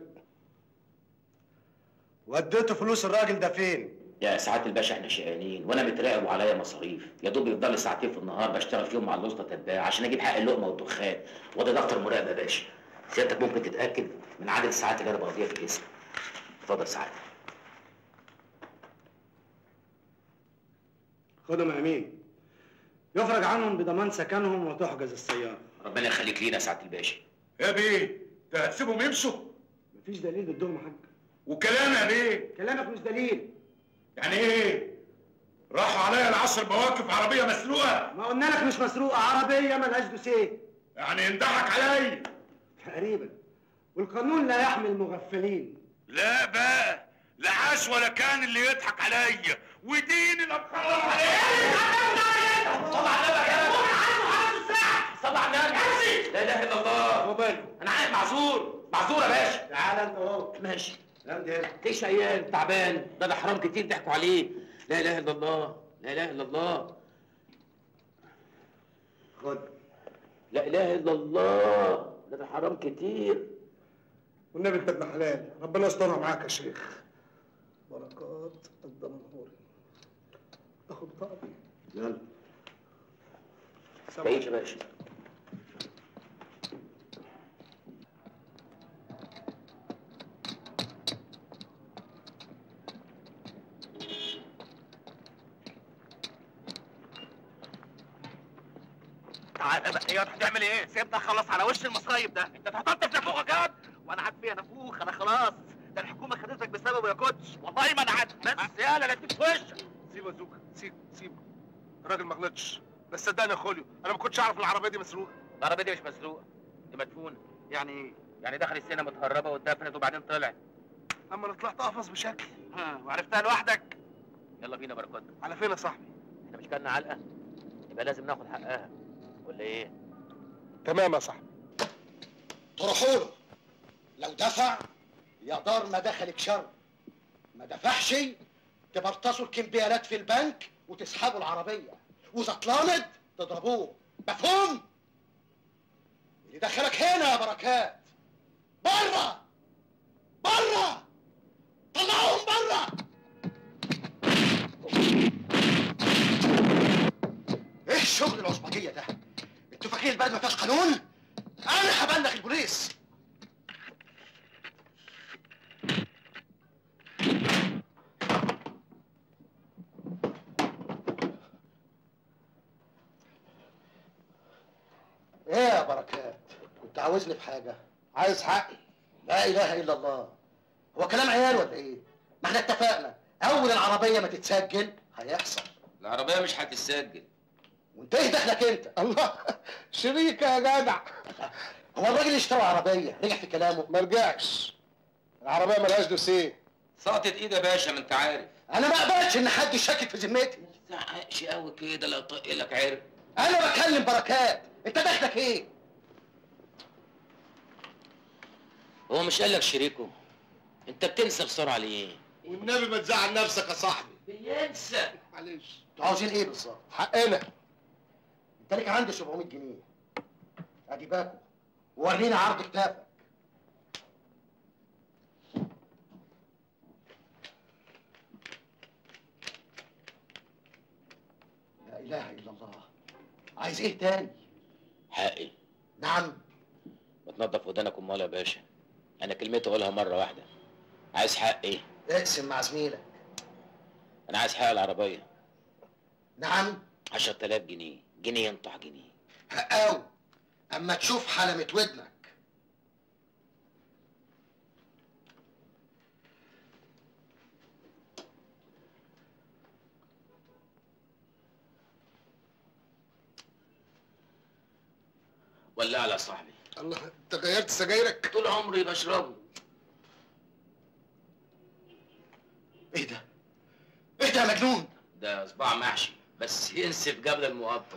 وديته فلوس الراجل ده فين يا سعادة الباشا احنا شقيانين وانا متراقب وعليا مصاريف يا دوب يفضل لي ساعتين في النهار بشتغل فيهم مع الوسطى تتباع عشان اجيب حق اللقمه والدخان وده دفتر مراقبه يا باشا سيادتك ممكن تتاكد من عدد الساعات اللي انا بقضيها في الاسم اتفضل سعادتك خدهم يا امين يفرج عنهم بضمان سكنهم وتحجز السياره ربنا يخليك لينا يا سعاده الباشا يا بيه ده هتسيبهم يمشوا مفيش دليل ضدهم يا حاج وكلام يا بيه كلامك مش دليل يعني ايه راحوا عليا العشر بواكب عربيه مسروقه ما قلنا لك مش مسروقه عربيه ملهاش دوسيه يعني ينضحك عليا تقريبا والقانون لا يحمي المغفلين لا بقى لا عاش ولا كان اللي يضحك عليا ودين الابخار صلى على النبي يا صلى على النبي لا اله الا الله وماله انا عارف معذور معذور يا باشا تعالى انت اهو ماشي امضي هنا ليش عيال تعبان ده ده حرام كتير ضحكوا عليه لا اله الا الله لا اله الا الله خد لا اله الا الله ده ده حرام كتير والنبي انت ابن حلال ربنا يسترها معاك يا شيخ بركات الدمنهوري اخد طقمي يلا تعيش يا باشا تعالى بقى يا هتعمل ايه؟ سيبنا خلاص على وش المصايب ده، انت اتحطمت في نافوخك يا واد؟ وانا عاد فيها نافوخ انا خلاص، ده الحكومه خدتك بسببه يا كوتش، والله ما انا عاد بس يالا لا تجيب في وشك. سيبه يا زوكا سيب سيب الراجل ما غلطش بس صدقني يا خوليو انا ما كنتش اعرف العربيه دي مسروقه العربيه دي مش مسروقه دي مدفونه يعني ايه؟ يعني دخل السينما متهربه واتدفنت وبعدين طلعت اما انا طلعت اقفص بشكل ها وعرفتها لوحدك؟ يلا بينا بركات على فين يا صاحبي احنا مش كلنا علقه يبقى لازم ناخد حقها ولا ايه تمام يا صاحبي تروحوا له لو دفع يا دار ما دخلك شر ما دفعش تبرتصوا الكمبيالات في البنك وتسحبوا العربية وإذا اتلامد تضربوه مفهوم؟ اللي دخلك هنا يا بركات بره بره طلعوهم بره ايه الشغل العصبجية ده؟ انتوا فاكرين البلد ما فيهاش قانون؟ انا هبلغ البوليس ايه يا بركات كنت عاوزني في حاجه عايز حقي لا اله الا الله هو كلام عيال ولا ايه ما احنا اتفقنا اول العربيه ما تتسجل هيحصل العربيه مش هتتسجل وانت ايه دخلك انت الله شريك يا جدع هو الراجل اللي اشترى عربيه رجع في كلامه ما رجعش العربيه ملهاش دوسيه سقطت ايد يا باشا ما انت عارف انا ما اقبلش ان حد يشكك في ذمتي ما تزعقش قوي كده لا طق لك عرق انا بكلم بركات انت دخلك ايه هو مش قال لك شريكه انت بتنسى بسرعه ليه والنبي ما تزعل نفسك يا صاحبي بينسى معلش انتوا عاوزين ايه بالظبط حقنا انت ليك عندي 700 جنيه ادي باكو ورينا عرض كتافك لا اله الا الله عايز ايه تاني حقي نعم ما تنضف ودانك امال يا باشا انا كلمتي اقولها مره واحده عايز حق ايه اقسم مع زميلك انا عايز حق العربيه نعم 10000 جنيه جنيه ينطح جنيه حقاوي اما تشوف حلمة ودنك ولا على صاحبي الله انت غيرت سجايرك طول عمري بشربه ايه ده ايه ده يا مجنون ده صباع محشي بس ينسف قبل المقطم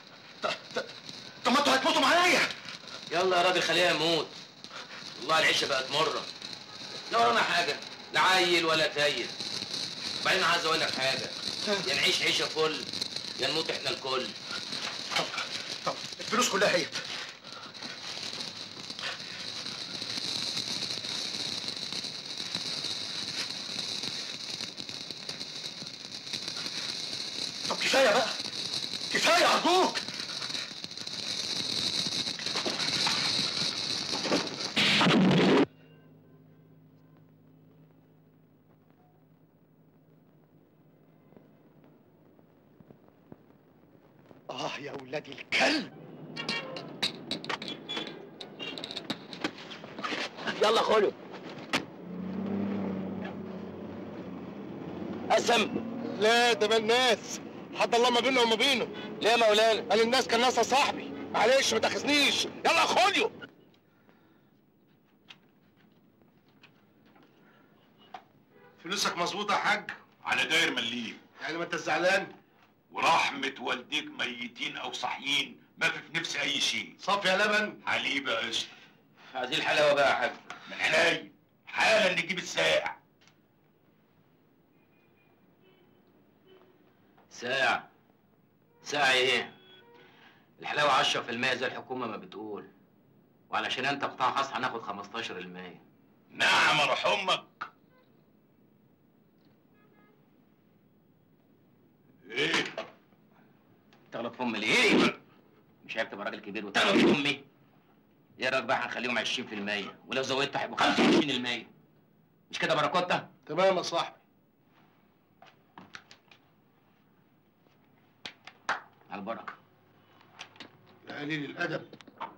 طب ما انتوا هتموتوا معايا يلا يا راجل خليها يموت والله العيشه بقت مره لا ورانا حاجه لا عيل ولا تايل وبعدين عايز اقول لك حاجه يا نعيش عيشه فل يا نموت احنا الكل طب الفلوس كلها هي طب كفايه بقى كفايه ارجوك اه يا ولاد الكلب يلا خلو قسم لا ده بقى الناس حد الله ما بيننا وما بينه ليه يا مولانا قال الناس كان ناسها صاحبي معلش ما تاخذنيش يلا خوليو فلوسك مظبوطه يا حاج على داير مليم يعني ما انت زعلان ورحمة والديك ميتين أو صاحيين ما في في نفسي أي شيء صافي يا لبن حليب يا قشطة هذه الحلاوه بقى يا حاج من عينيا حالا نجيب الساقع ساعة ساعة ايه؟ الحلاوة 10% زي الحكومة ما بتقول وعلشان انت قطاع خاص هناخد 15% نعم روح أمك إيه؟ تغلط في امي ليه؟ مش عيب تبقى راجل كبير وتغلط في امي؟ ايه رايك بقى هنخليهم 20% ولو زودت هيبقوا 25% مش كده باراكوتا؟ تمام يا صاحبي على البركة يا قليل الادب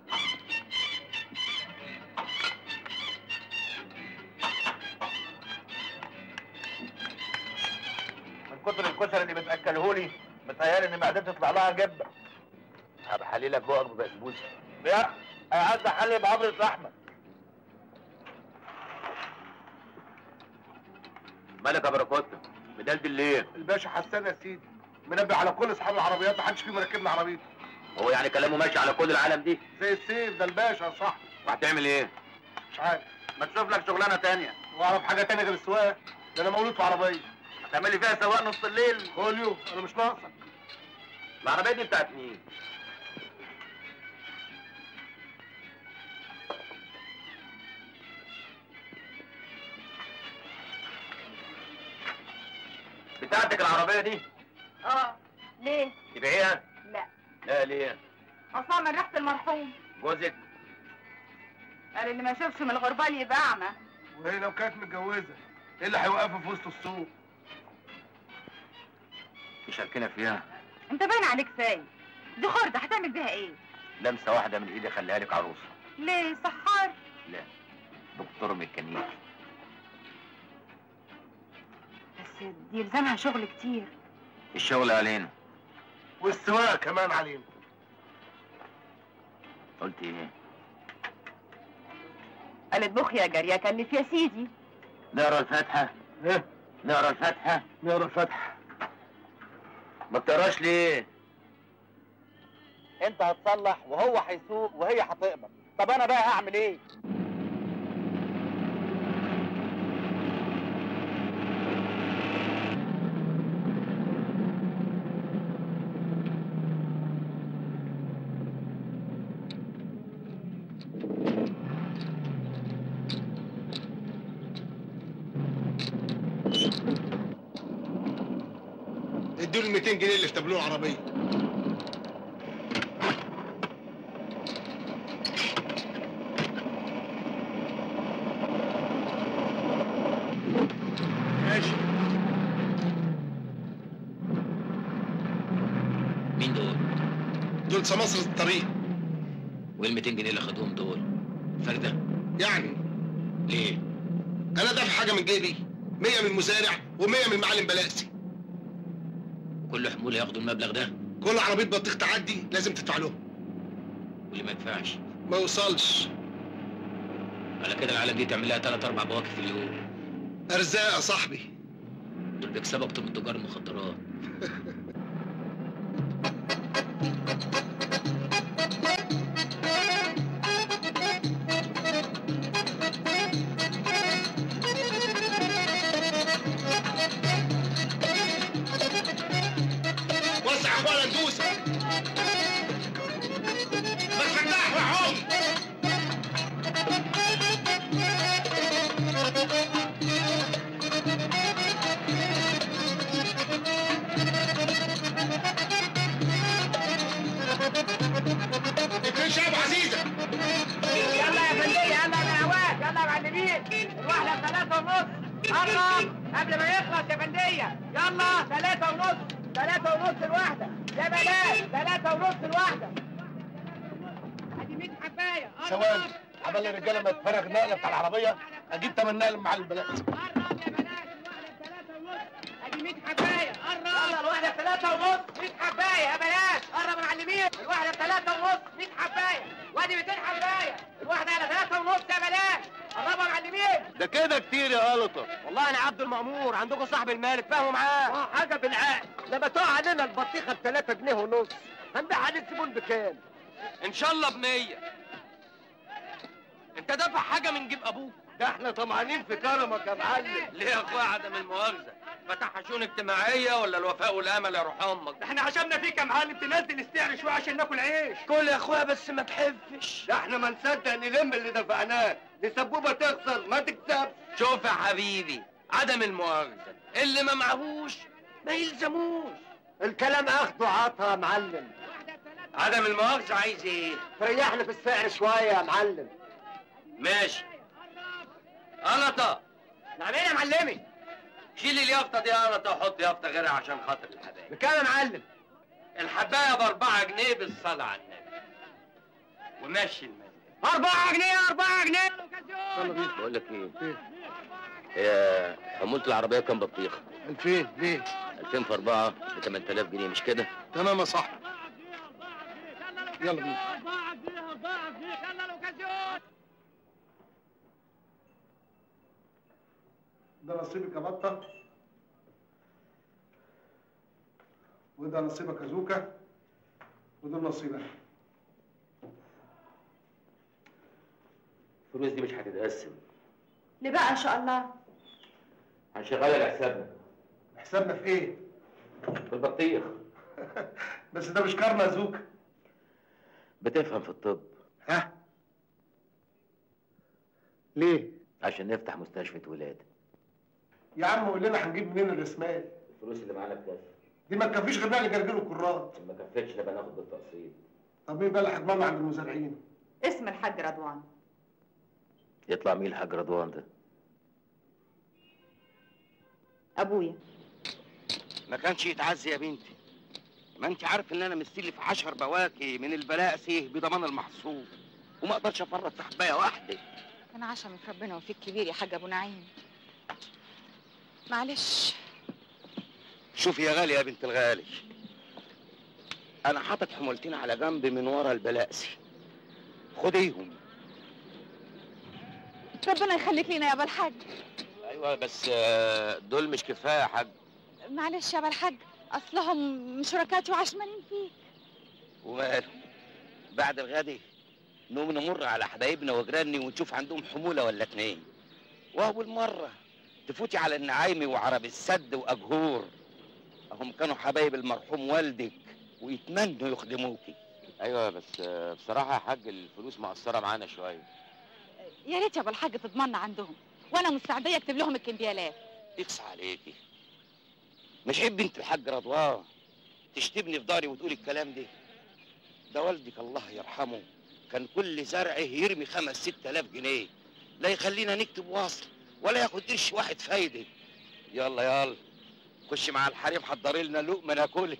من كتر الكشري اللي بتاكلهولي متهيألي ان معدتي تطلع لها جبه هبقى حليلك بقك ببسبوسة يا عايز احلي بعبرة لحمه مالك يا باراكوتا؟ مدلدل ليه؟ الباشا حسان يا سيدي منبه على كل اصحاب العربيات ما حدش فيهم راكبنا عربيته هو يعني كلامه ماشي على كل العالم دي؟ زي السيف ده الباشا يا صاحبي وهتعمل ايه؟ مش عارف ما تشوف لك شغلانه تانية واعرف حاجه تانية غير السواقه ده انا مولود في عربيه هتعمل لي فيها سواق نص الليل خوليو انا مش ناقصك العربية دي بتاعت مين؟ بتاعتك العربية دي؟ اه ليه؟ تبيعيها؟ لا لا ليه؟ اصلا من ريحه المرحوم جوزك؟ قال اللي ما يشوفش من الغربال يبقى اعمى وهي لو كانت متجوزه ايه اللي هيوقفها في وسط السوق تشاركنا فيها انت باين عليك سايب دي خردة هتعمل بيها ايه؟ لمسة واحدة من ايدي خليها لك عروسة ليه سحار؟ لا دكتور ميكانيكي بس دي يلزمها شغل كتير الشغل علينا والسواقه كمان علينا قلت ايه قالت بخ يا جارية كلف يا سيدي نقرا الفاتحه ايه نقرا الفاتحه نقرا الفتح ما بتقراش ليه انت هتصلح وهو هيسوق وهي هتقبض طب انا بقى هعمل ايه ادوا له 200 جنيه اللي في تابلوه العربيه ماشي مين دول دول سماسرة الطريق وايه ال 200 جنيه اللي خدوهم دول فرده يعني ليه انا دافع حاجه من جيبي 100 من المزارع و100 من المعلم بلاسي كل حمول ياخدوا المبلغ ده كل عربيه بطيخ تعدي لازم تدفع لهم واللي ما يدفعش ما يوصلش على كده العالم دي تعمل لها ثلاث اربع بواكي في اليوم ارزاق يا صاحبي دول بيكسبوا اكتر من تجار المخدرات وسع يا اخوانا ندوس ما تفتح يا حب اتنين شعب عزيزه يلا يا فندية يلا يا بهوات يلا يا معلمين الواحدة بثلاثة ونص قرب قبل ما يخلص يا فندية يلا ثلاثة ونص ثلاثة ونص الواحدة يا بلاش ثلاثة ونص الواحدة ادي 100 حباية ثواني عمال الرجاله ما تفرغ النقله بتاع العربيه اجيب تمن نقل مع البلاد ادي 100 حباية قرب يلا الواحدة بثلاثة ونص 100 حباية يا بلاش قرب يا معلمين الواحدة بثلاثة ونص 100 حباية وادي 200 حباية الواحدة على ثلاثة ونص يا بلاش قربوا يا معلمين ده كده كتير يا غلطه والله انا عبد المأمور عندكم صاحب المال اتفاهموا معاه اه حاجه بالعقل لما تقع علينا البطيخه ب 3 جنيه ونص هنبيعها للزبون بكام؟ ان شاء الله بمية انت دافع حاجة من جيب ابوك ده احنا طمعانين في كرمك يا معلم ليه يا اخويا عدم المؤاخذة فتح شؤون اجتماعية ولا الوفاء والامل يا روح امك احنا عشمنا فيك يا معلم تنزل السعر شويه عشان ناكل عيش كل يا اخويا بس ما تحفش ده احنا ما نصدق نلم اللي دفعناه لسبوبه تخسر ما تكسبش شوف يا حبيبي عدم المؤاخذة اللي ما معهوش ما يلزموش الكلام اخده عطا يا معلم عدم المؤاخذة عايز ايه؟ تريحنا في السعر شويه يا معلم ماشي قلطة نعم ايه يا معلمي؟ شيل اليافطة دي قلطة وحط يافطة غيرها عشان خاطر الحبايب بكام يا معلم؟ الحباية بأربعة جنيه بالصلاة على النبي ومشي المال 4 جنيه 4 جنيه بقول لك ايه هي حمولة العربية كام بطيخ 2000 ليه 2000 في 4 ب 8000 جنيه مش كده تمام يا صاحبي يلا بينا ده نصيبك يا بطه وده نصيبك يا زوكا وده نصيبك الفلوس دي مش هتتقسم ليه بقى ان شاء الله هنشغلها لحسابنا حسابنا في ايه؟ في البطيخ بس ده مش كارما يا زوكا بتفهم في الطب ها ليه؟ عشان نفتح مستشفى ولادة يا عم قول لنا هنجيب منين الرسمال الفلوس اللي معانا بتكفي دي ما تكفيش غير نقل جرجير وكرات ما كفتش نبقى ناخد بالتقسيط طب مين بقى اللي هيضمننا عند المزارعين؟ اسم الحاج رضوان يطلع مين الحاج رضوان ده ابويا ما كانش يتعزي يا بنتي ما انت عارف ان انا مستلف عشر بواكي من البلاسي بضمان المحصول وما اقدرش افرط في حبايه واحده انا عشمي في ربنا وفيك كبير يا حاج ابو نعيم معلش شوفي يا غالي يا بنت الغالي انا حاطط حمولتين على جنب من ورا البلاسي خديهم ربنا يخليك لينا يا ابو الحاج ايوه بس آه، دول مش كفايه يا حاج معلش يا ابو الحاج اصلهم شركاتي وعشمانين فيك وماله بعد الغد نقوم نمر على حبايبنا وجيراني ونشوف عندهم حموله ولا اتنين واول مره تفوتي على النعايمي وعرب السد واجهور هم كانوا حبايب المرحوم والدك ويتمنوا يخدموكي ايوه بس آه، بصراحه يا حاج الفلوس مقصره معانا شويه يا ريت يا ابو الحاج تضمنا عندهم وانا مستعديه اكتب لهم الكمبيالات يقصى عليكي مش عيب بنت الحاج رضوان تشتمني في داري وتقولي الكلام ده ده والدك الله يرحمه كان كل زرعه يرمي خمس ست الاف جنيه لا يخلينا نكتب وصل ولا ياخد قرش واحد فايده يلا يلا خش مع الحريم حضري لنا لقمه ناكلها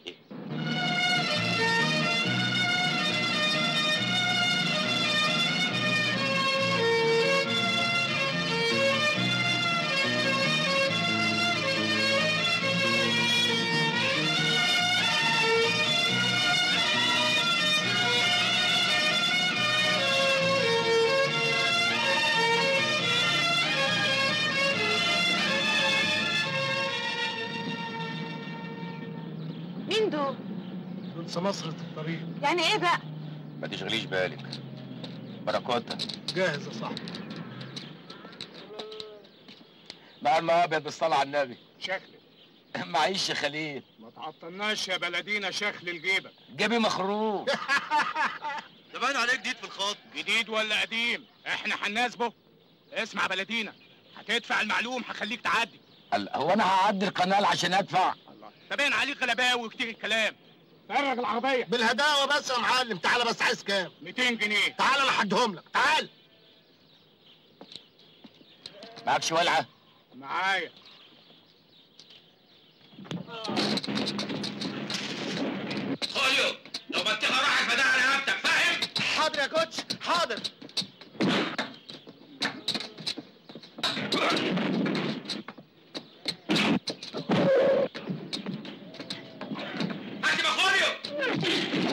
مين دول دول سمسرة الطريق يعني ايه بقى ما تشغليش بالك بركاتها جاهز يا صاحبي مع الماء ابيض بالصلاه على النبي شكلك معيش يا خليل ما تعطلناش يا بلدينا شكل الجيبة جيبي مخروق ده باين عليك جديد في الخط جديد ولا قديم احنا هنناسبه اسمع بلدينا هتدفع المعلوم هخليك تعدي الله، هو انا هعدي القناه عشان ادفع ده باين عليك غلباوي وكتير الكلام فرغ العربية بالهداوة بس يا معلم تعالى بس عايز كام 200 جنيه تعالى انا هديهم لك تعال معكش ولعه معايا خوليو لو بطيخه راحت فده على رقبتك فاهم؟ حاضر يا كوتش حاضر هات يا خوليو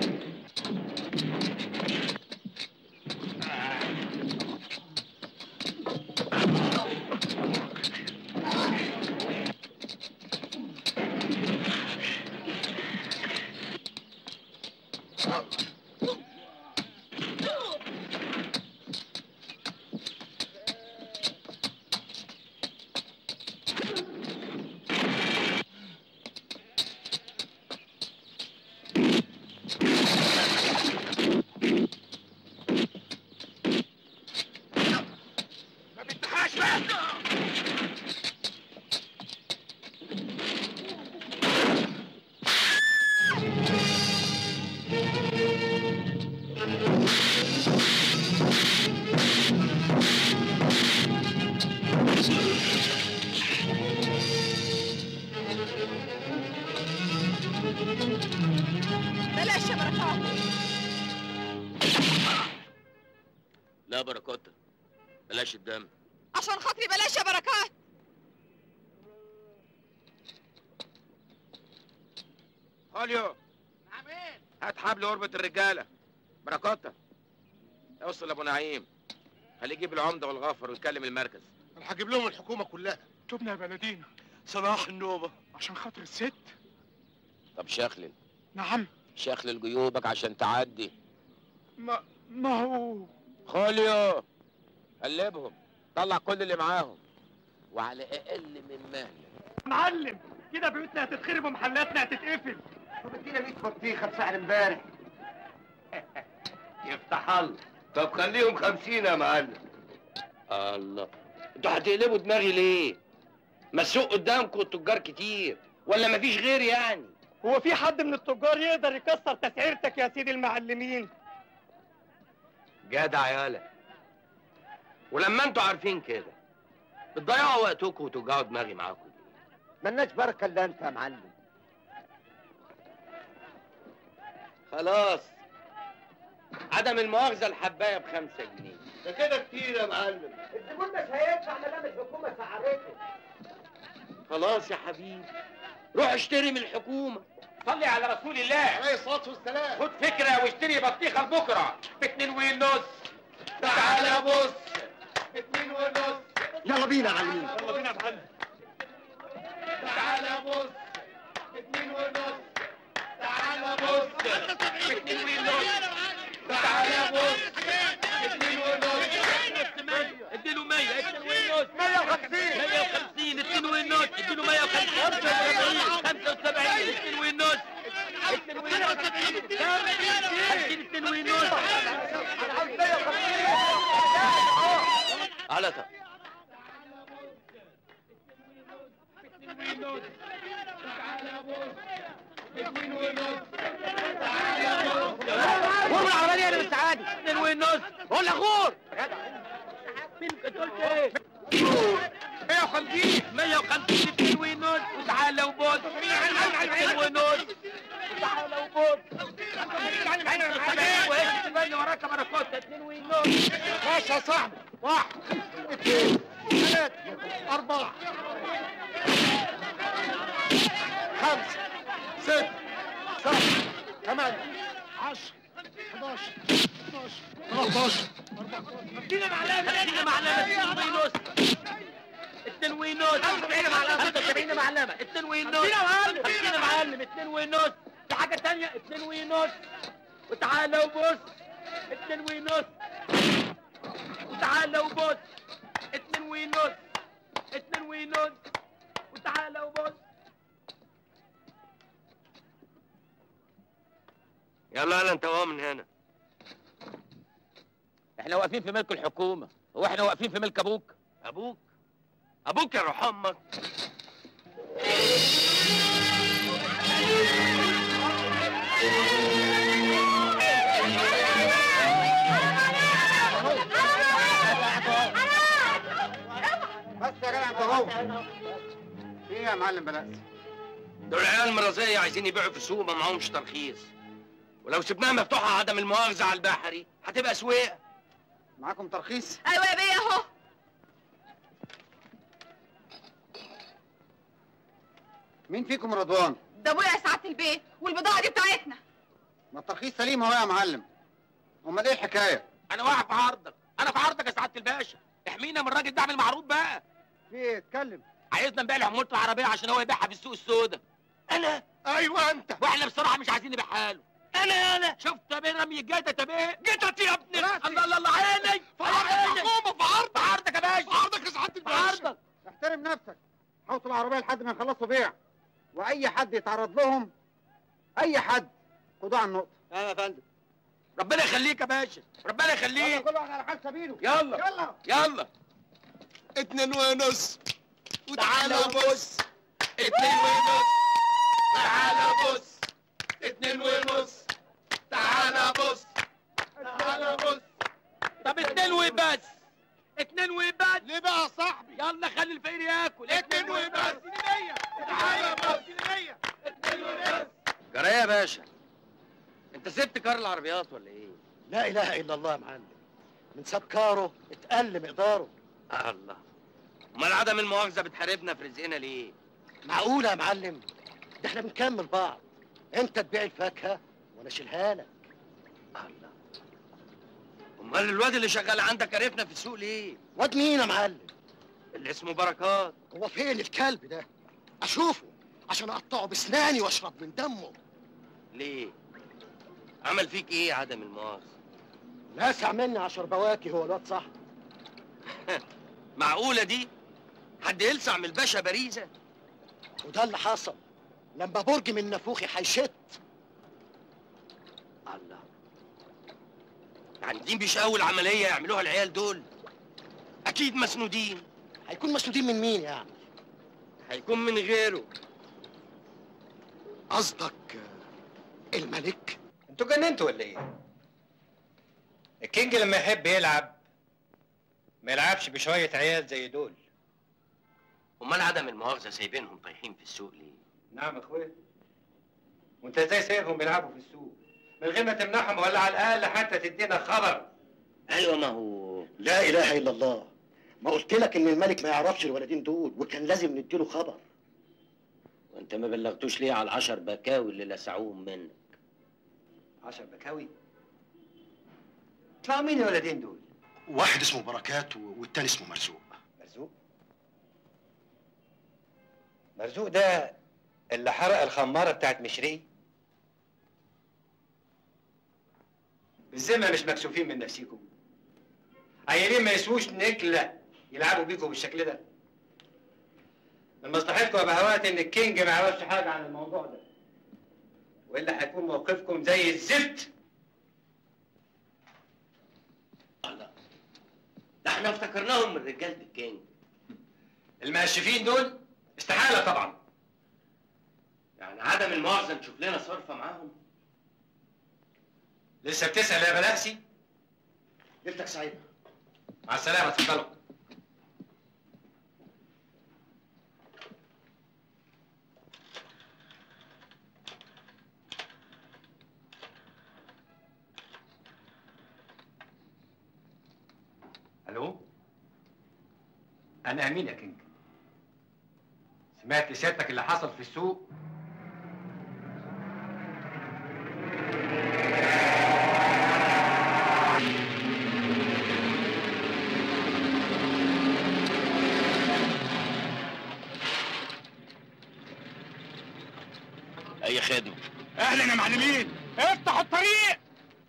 ما بيتحاش بقى بلاش يا بركات لا بركاتها بلاش الدم عشان خاطري بلاش يا بركات خوليو هات حبل قربة الرجالة بركاتها اوصل لابو نعيم خليه يجيب العمدة والغفر ويكلم المركز انا هجيب لهم الحكومة كلها تبنى يا بلدينا صلاح النوبة عشان خاطر الست طب شخلل نعم شخلل جيوبك عشان تعدي ما ما هو خوليو قلبهم طلع كل اللي معاهم وعلى اقل من مهلك معلم كده بيوتنا هتتخرب ومحلاتنا هتتقفل طب ادينا 100 بطيخه بسعر امبارح يفتح الله طب خليهم خمسين يا معلم الله انتوا هتقلبوا دماغي ليه؟ ما السوق قدامكم التجار كتير ولا مفيش غير يعني؟ هو في حد من التجار يقدر يكسر تسعيرتك يا سيدي المعلمين جدع يالا ولما انتوا عارفين كده بتضيعوا وقتكم وتوجعوا دماغي معاكم ملناش بركه الا انت يا معلم خلاص عدم المؤاخذة الحباية بخمسة جنيه ده كده كتير يا معلم الزبون مش هيدفع ما دام الحكومه سعرته خلاص يا حبيبي روح اشتري من الحكومه صلي على رسول الله عليه الصلاه والسلام خد فكره واشتري بطيخه لبكره باتنين ونص تعالى بص باتنين ونص يلا بينا يا معلمين يلا بينا يا معلم تعالى بص باتنين ونص تعالى بص باتنين ونص تعالى بص باتنين ونص اديله 100 اتنين ونص 150 150 اتنين ونص اديله 150 75 اتنين ونص اتنين ونص كام؟ 50 اتنين ونص انا عاوز 150 على طب غور العربية انا بالسعادة اتنين ونص بقول لك غور مين انت قلت ايه 150 150 اتنين ونص وتعالى وبص اتنين ونص وتعالى وبص وهيك تبني وراك بركات اتنين ونص ماشي يا صاحبي واحد اثنين ثلاثة أربعة خمسة ستة سبعة ثمانية عشرة 11 12 13 ادينا معلمة ادينا معلمة اتنين ونص اتنين ونص 75 معلمة 75 معلمة اتنين ونص ادينا معلم ادينا معلم اتنين ونص في حاجة تانية اتنين ونص وتعالى وبص اتنين ونص وتعالى وبص اتنين ونص اتنين ونص وتعالى وبص يلا يلا انت وهو من هنا احنا واقفين في ملك الحكومة هو احنا واقفين في ملك ابوك ابوك ابوك يا روح امك بس يا جدع انت اهو في ايه يا معلم بلاس دول عيال مرازية عايزين يبيعوا في السوق ما معهمش ترخيص ولو سبناها مفتوحة عدم المؤاخذة على البحري هتبقى سويقة معاكم ترخيص ايوه يا بيه اهو مين فيكم رضوان ده ابويا يا سعاده البيت والبضاعه دي بتاعتنا ما الترخيص سليم اهو يا معلم امال ايه الحكايه انا واقف في عرضك انا في عرضك يا سعادة الباشا احمينا من الراجل ده اعمل معروف بقى في ايه اتكلم عايزنا نبيع له حمولة العربية عشان هو يبيعها في السوق السوداء انا ايوه انت واحنا بصراحة مش عايزين نبيعها له انا انا شفت يا بيه رمي الجيتة يا بيه جيتت يا ابني الله الله الله عيني في عرض الحكومه في عرض في عرضك يا باشا في عرضك يا سعاده في الباشا عرضك احترم نفسك حوط العربيه لحد ما يخلصوا بيع واي حد يتعرض لهم اي حد خدوه على النقطه يا فندم ربنا يخليك يا باشا ربنا يخليك كل واحد على حال سبيله يلا يلا يلا اتنين ونص تعالى بص اتنين ونص تعالى بص اتنين ونص تعالى بص تعالى بص طب اتنين وبس اتنين وبس ليه بقى يا صاحبي يلا خلي الفقير ياكل اتنين وبس تعالى بص اتنين وبس جرى يا باشا انت سبت كار العربيات ولا ايه؟ لا اله الا الله يا معلم من ساب كاره اتقل مقداره الله امال عدم المؤاخذة بتحاربنا في رزقنا ليه؟ معقولة يا معلم ده احنا بنكمل بعض انت تبيع الفاكهة وانا اشيلها لك الله امال الواد اللي شغال عندك عرفنا في السوق ليه؟ واد مين يا معلم اللي اسمه بركات هو فين الكلب ده اشوفه عشان اقطعه بسناني واشرب من دمه ليه؟ عمل فيك ايه عدم المؤاخذة؟ لاسع مني عشر بواكي هو الواد صح معقولة دي؟ حد يلسع من الباشا باريزة؟ وده اللي حصل لما برج من نافوخي هيشت الله يعني دي مش أول عملية يعملوها العيال دول أكيد مسنودين هيكون مسنودين من مين يعني؟ هيكون من غيره قصدك الملك؟ انتوا جننتوا ولا ايه؟ الكينج لما يحب يلعب ما يلعبش بشوية عيال زي دول أمال عدم المؤاخذة سايبينهم طايحين في السوق ليه؟ نعم يا اخويا وانت ازاي سايبهم بيلعبوا في السوق من غير ما تمنعهم ولا على الاقل حتى تدينا خبر أيوة ما هو لا اله الا الله ما قلت لك ان الملك ما يعرفش الولدين دول وكان لازم نديله خبر انت ما بلغتوش ليه على العشر بكاوي اللي لسعوهم منك عشر بكاوي طلعوا مين الولدين دول؟ واحد اسمه بركات و- والتاني اسمه مرزوق مرزوق مرزوق ده اللي حرق الخمارة بتاعت مشرقي بالذمة مش مكسوفين من نفسيكم عيالين ما يسووش نكلة يلعبوا بيكم بالشكل ده من مصلحتكم يا بهوات ان الكينج ما يعرفش حاجة عن الموضوع ده والا هيكون موقفكم زي الزفت ده احنا افتكرناهم من رجاله الكينج المقشفين دول استحالة طبعا يعني عدم المؤاخذه نشوف لنا صرفه معاهم لسه بتسأل يا بلاسي ليلتك سعيده مع السلامة اتفضلوا الو انا امين يا كينج سمعت سيادتك اللي حصل في السوق اي خدمه اهلا يا معلمين افتحوا الطريق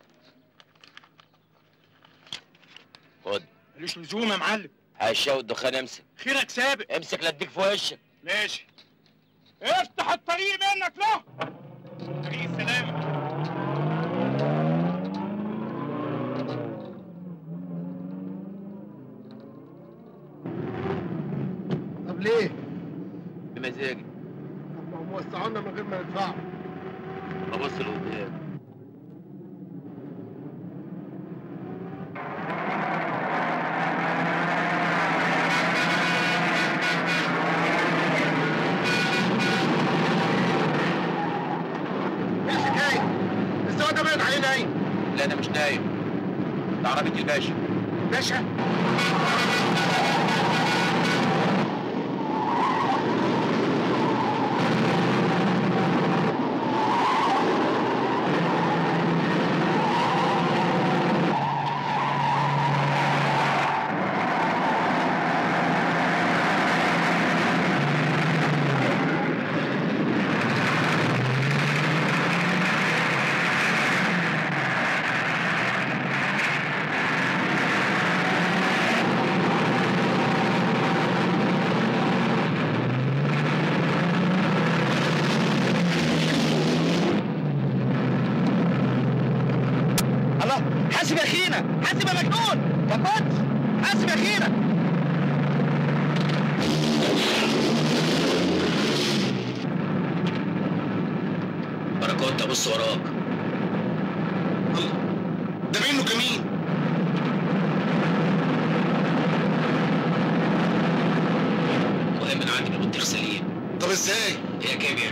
خد ملوش لزوم يا معلم هشاو الدخان امسك خيرك سابق امسك لا اديك في وشك ماشي افتح الطريق منك له طريق السلامة طب ليه؟ بمزاجي طب ما هم وسعونا من غير ما يدفعوا ببص لقدام ايه الحكايه؟ السواق ده باين عليه نايم لا انا مش نايم ده عربيه الباشا باشا الله حاسب يا اخينا حاسب يا مجنون يا كوتش حاسب يا اخينا بركات ابص وراك ده منه جميل المهم انا عندي بطيخ سليم طب ازاي؟ هي كبير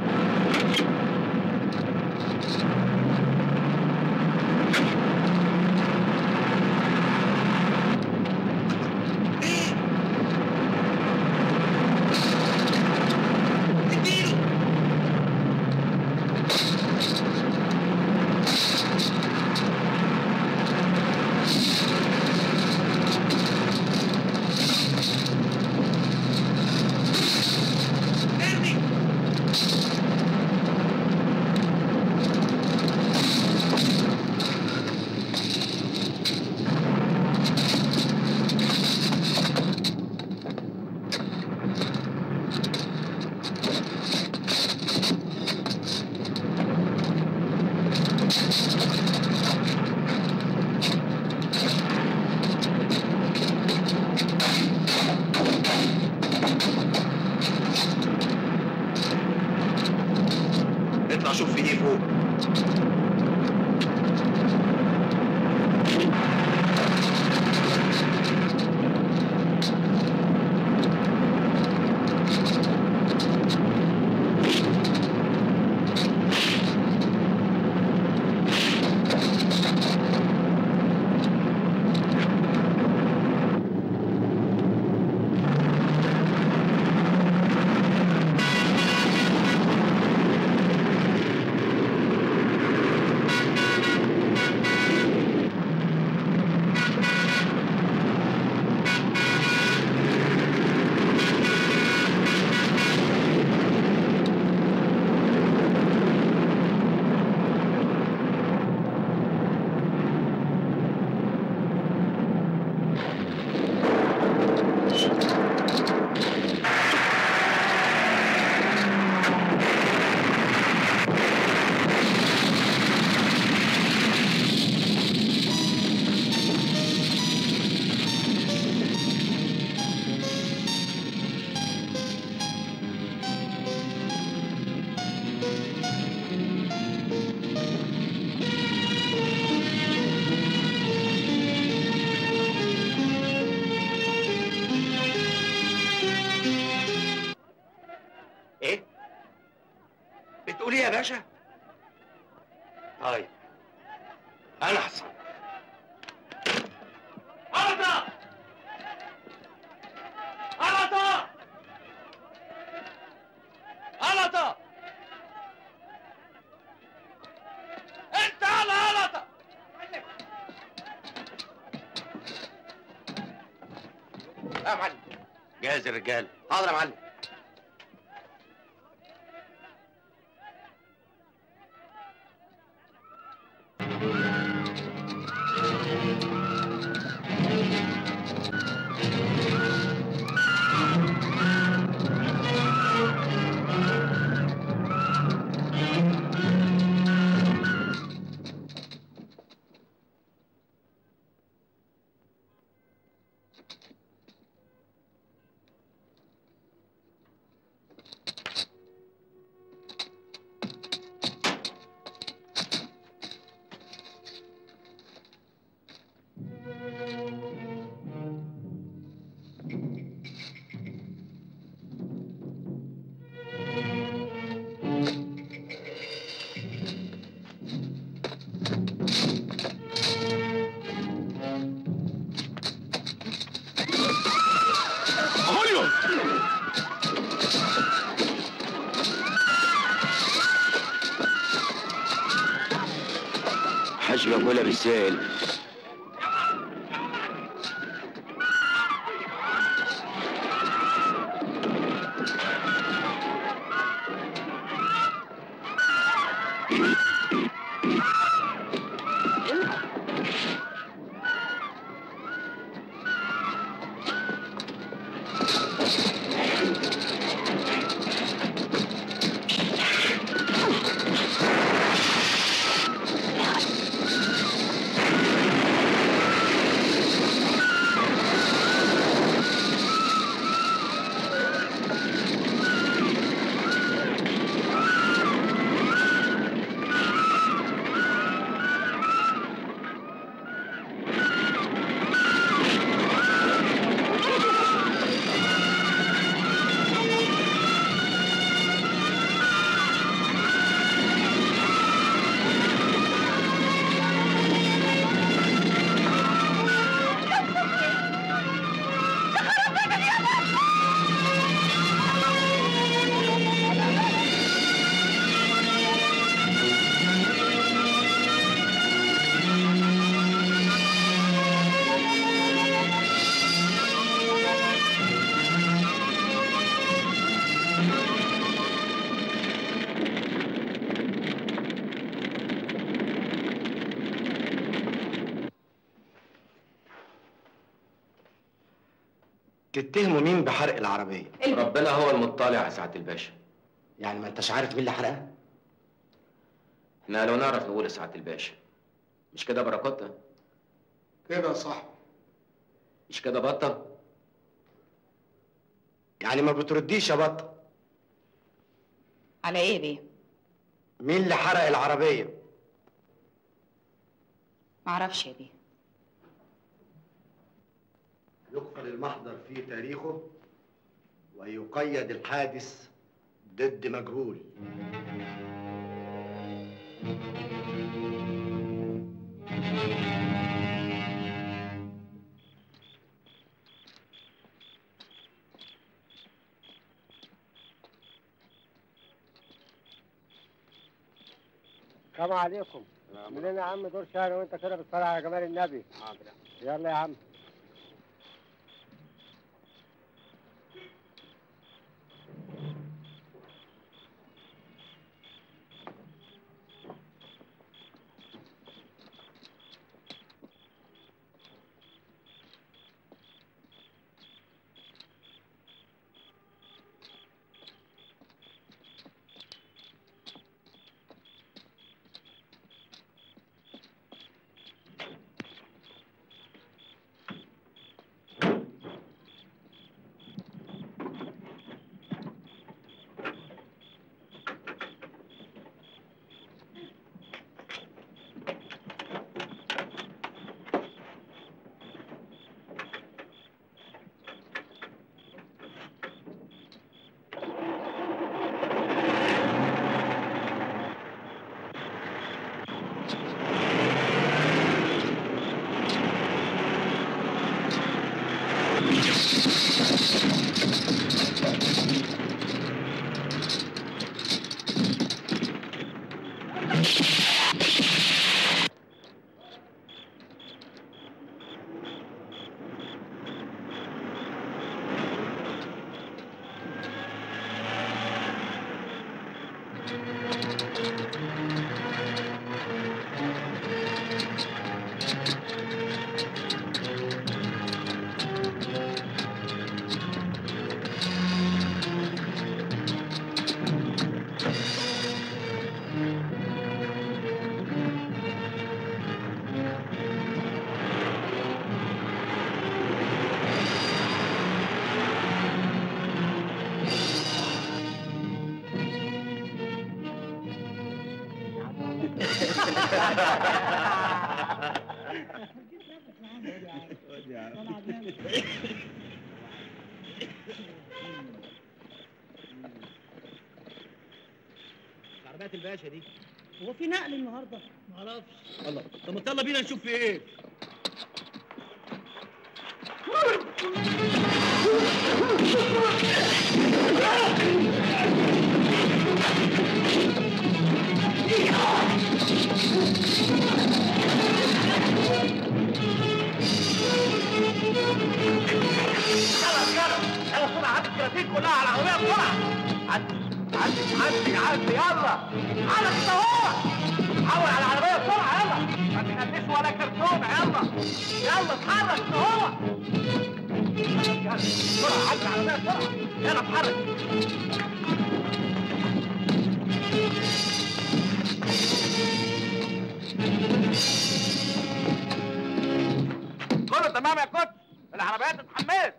اطلع شوف في ايه فوق بتقول ايه يا باشا طيب انا حصل غلطة غلطة غلطة انت على غلطة يا معلم جاهز الرجال حاضر يا معلم خوليو حاج بقولها بالسهل تتهموا مين بحرق العربية؟ ربنا هو المطلع يا سعاده الباشا يعني ما انتش عارف مين اللي حرقها؟ احنا لو نعرف نقول يا سعاده الباشا مش كده بركات كده صح مش كده بطه يعني ما بترديش يا بطة على ايه بيه؟ مين اللي حرق العربية؟ معرفش يا بيه يقفل المحضر في تاريخه ويقيد الحادث ضد مجهول السلام عليكم منين يا عم دور شهر وانت كده بتصلي على جمال النبي يلا يا عم عربيات الباشا دي هو في نقل النهارده؟ معرفش الله طب ما يلا بينا نشوف في ايه يلا يلا يلا بسرعة عدي الكراتين كلها على العربية بسرعة عدي عدي عدي عدي يلا على كده هو حول على العربية بسرعة يلا ما تخليش ولا كرتون يلا يلا اتحرك كده هو يلا بسرعة عدي العربية بسرعة يلا اتحرك كله تمام يا كوتش العربيات اتحملت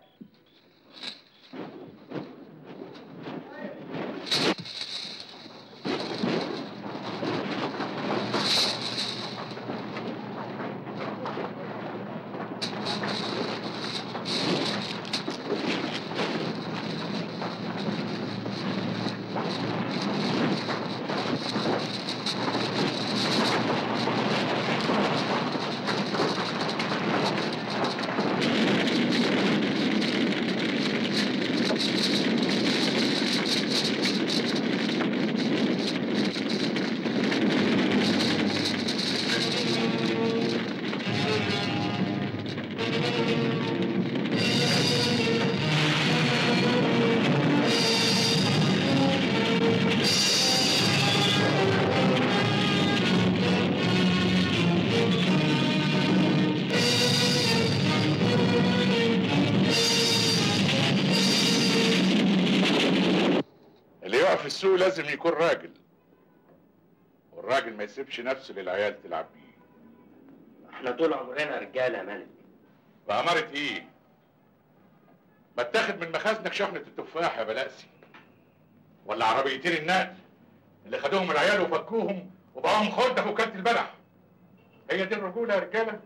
اللي يقف في السوق لازم يكون راجل والراجل ما يسيبش نفسه للعيال تلعب بيه احنا طول عمرنا رجاله يا ملك بأمارة ايه؟ ما اتاخد من مخازنك شحنة التفاح يا بلاسي ولا عربيتين النقل اللي خدوهم العيال وفكوهم وبقاهم خردة في وكالة البلح هي دي الرجولة يا رجالة؟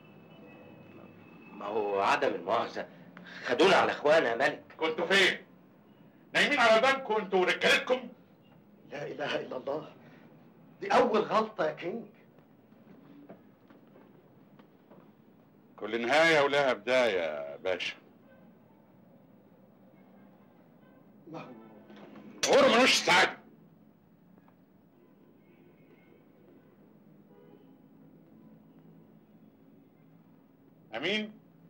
ما هو عدم المؤاخذه خدونا على اخوانا يا ملك كنتوا فين؟ نايمين على البنك وانتوا ورجالتكم؟ لا اله الا الله دي اول غلطه يا كينج كل نهاية ولها بداية يا باشا عمره ملوش سعادة أمين؟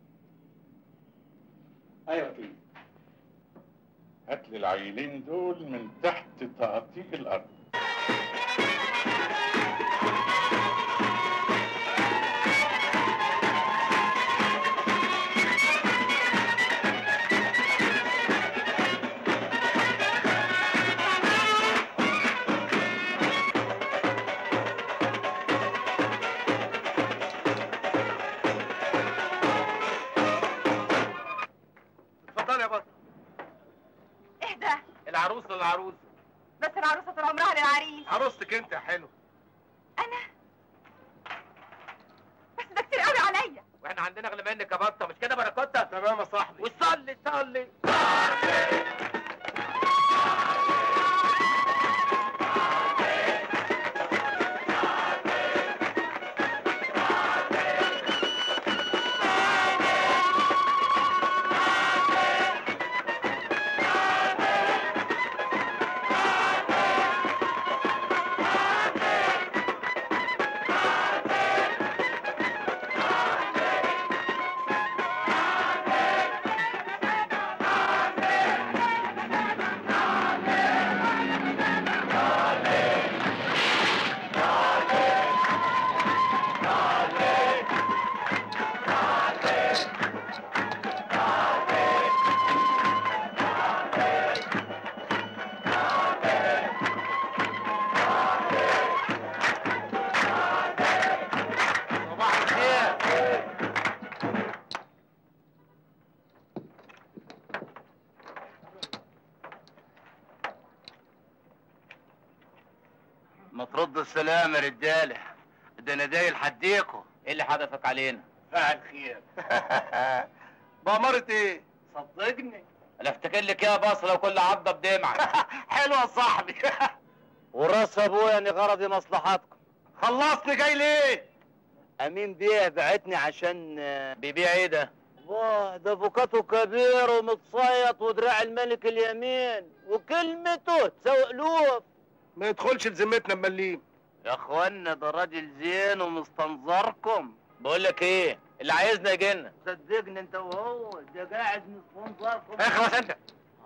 ايوه كده هات لي العيلين دول من تحت تقاطيع الأرض اتفضل يا بطل اهدى العروسه للعروس بس العروسه طول عمرها للعريس عروستك انت يا حلو انا بس ده كتير قوي عليا واحنا عندنا اغلى منك يا بطه مش كده بركوته تمام يا صاحبي وصلي صلي ما تردوا السلام يا رجاله ده انا جاي لحديكوا ايه اللي حدفك علينا فعل خير بأمارة ايه صدقني انا افتكر لك يا بصره وكل عضه بدمعك حلوه يا صاحبي وراس ابويا اني غرضي مصلحتكم خلصني جاي ليه امين بيه بعتني عشان بيبيع ايه ده واه ده فوكاته كبير ومتصيط ودراع الملك اليمين وكلمته تسوي الوف ما يدخلش لذمتنا مليم يا اخوانا ده راجل زين ومستنظركم بقول لك ايه اللي عايزنا يجي لنا صدقني انت وهو ده قاعد مستنظركم اخلص انت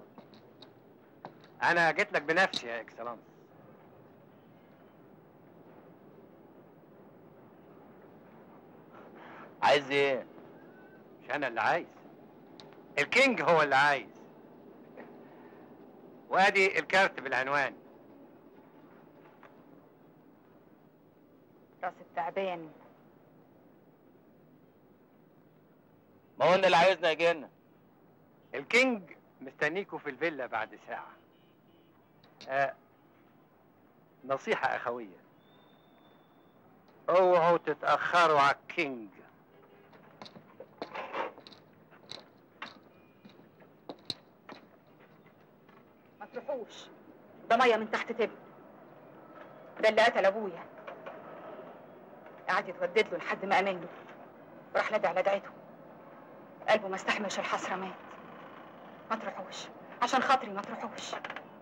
انا جيت لك بنفسي يا اكسلانس عايز ايه مش انا اللي عايز الكينج هو اللي عايز وادي الكارت بالعنوان راس التعبان ما هو اللي عايزنا يجي لنا الكينج مستنيكوا في الفيلا بعد ساعة آه نصيحة أخوية اوعوا تتأخروا على الكينج ما تروحوش ده ميه من تحت تب ده اللي قتل ابويا قعد يتودد له لحد ما امن له وراح ندى على دعيته قلبه ما استحملش الحسره مات ما تروحوش عشان خاطري ما تروحوش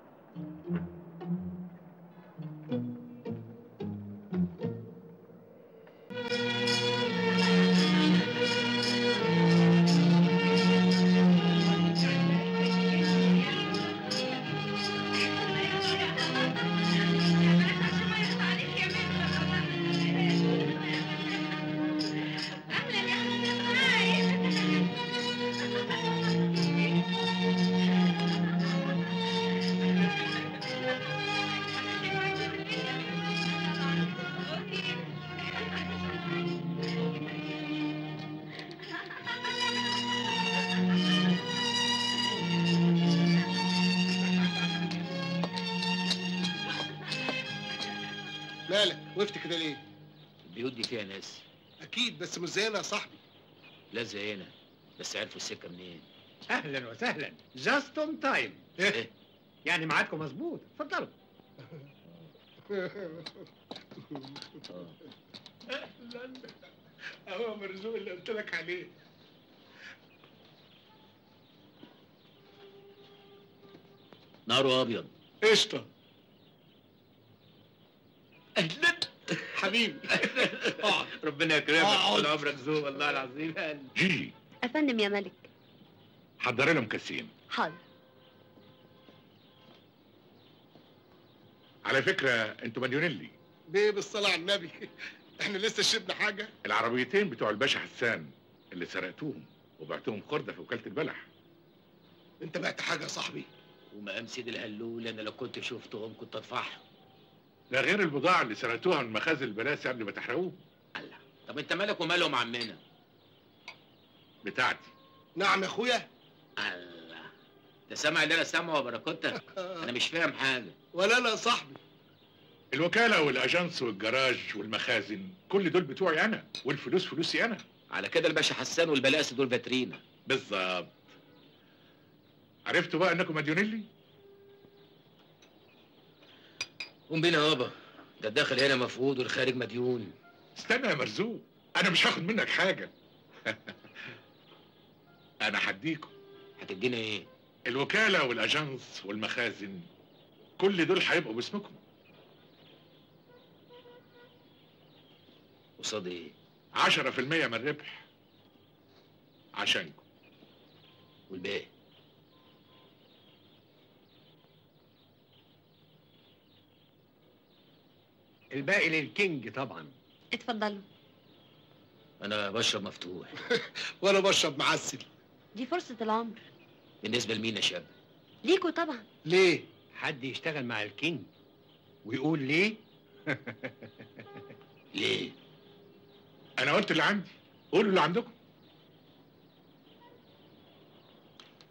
مالك وقفت كده ليه البيوت دي فيها ناس اكيد بس مش زينا يا صاحبي لا زينا بس عرفوا السكه منين اهلا وسهلا جاست اون تايم ايه يعني ميعادكم مظبوط اتفضلوا اهلا اهو مرزوق اللي قلت لك عليه ناره ابيض قشطه اهلا حبيبي اقعد ربنا يكرمك اقعد. طول عمرك ذوق والله العظيم جي افندم يا ملك حضر لهم كاسين حاضر على فكره انتوا مليونيلي بيه بالصلاه على النبي احنا لسه شربنا حاجه العربيتين بتوع الباشا حسان اللي سرقتوهم وبعتهم خردة في وكالة البلح انت بعت حاجه يا صاحبي ومقام سيد الهلول انا لو كنت شفتهم كنت ادفعهم ده غير البضاعة اللي سرقتوها من مخازن البلاسي قبل ما تحرقوه طب انت مالك ومالهم عمنا بتاعتي نعم يا اخويا الله انت سامع اللي انا سامعه يا باراكوتا انا مش فاهم حاجه ولا انا يا صاحبي الوكالة والأجانس والجراج والمخازن كل دول بتوعي أنا والفلوس فلوسي أنا على كده الباشا حسان والبلاسي دول فاترينا بالظبط عرفتوا بقى إنكم مديونيلي؟ قوم بينا يابا ده الداخل هنا مفقود والخارج مديون استنى يا مرزوق أنا مش هاخد منك حاجة أنا هديكم هتدينا إيه؟ الوكالة والأجانس والمخازن كل دول هيبقوا باسمكم قصاد ايه؟ 10% من الربح عشانكم والباقي الباقي للكينج طبعا اتفضلوا انا بشرب مفتوح وانا بشرب معسل دي فرصة العمر بالنسبه لمين يا شاب ليكوا طبعا ليه حد يشتغل مع الكينج ويقول ليه ليه أنا قلت اللي عندي قولوا اللي عندكم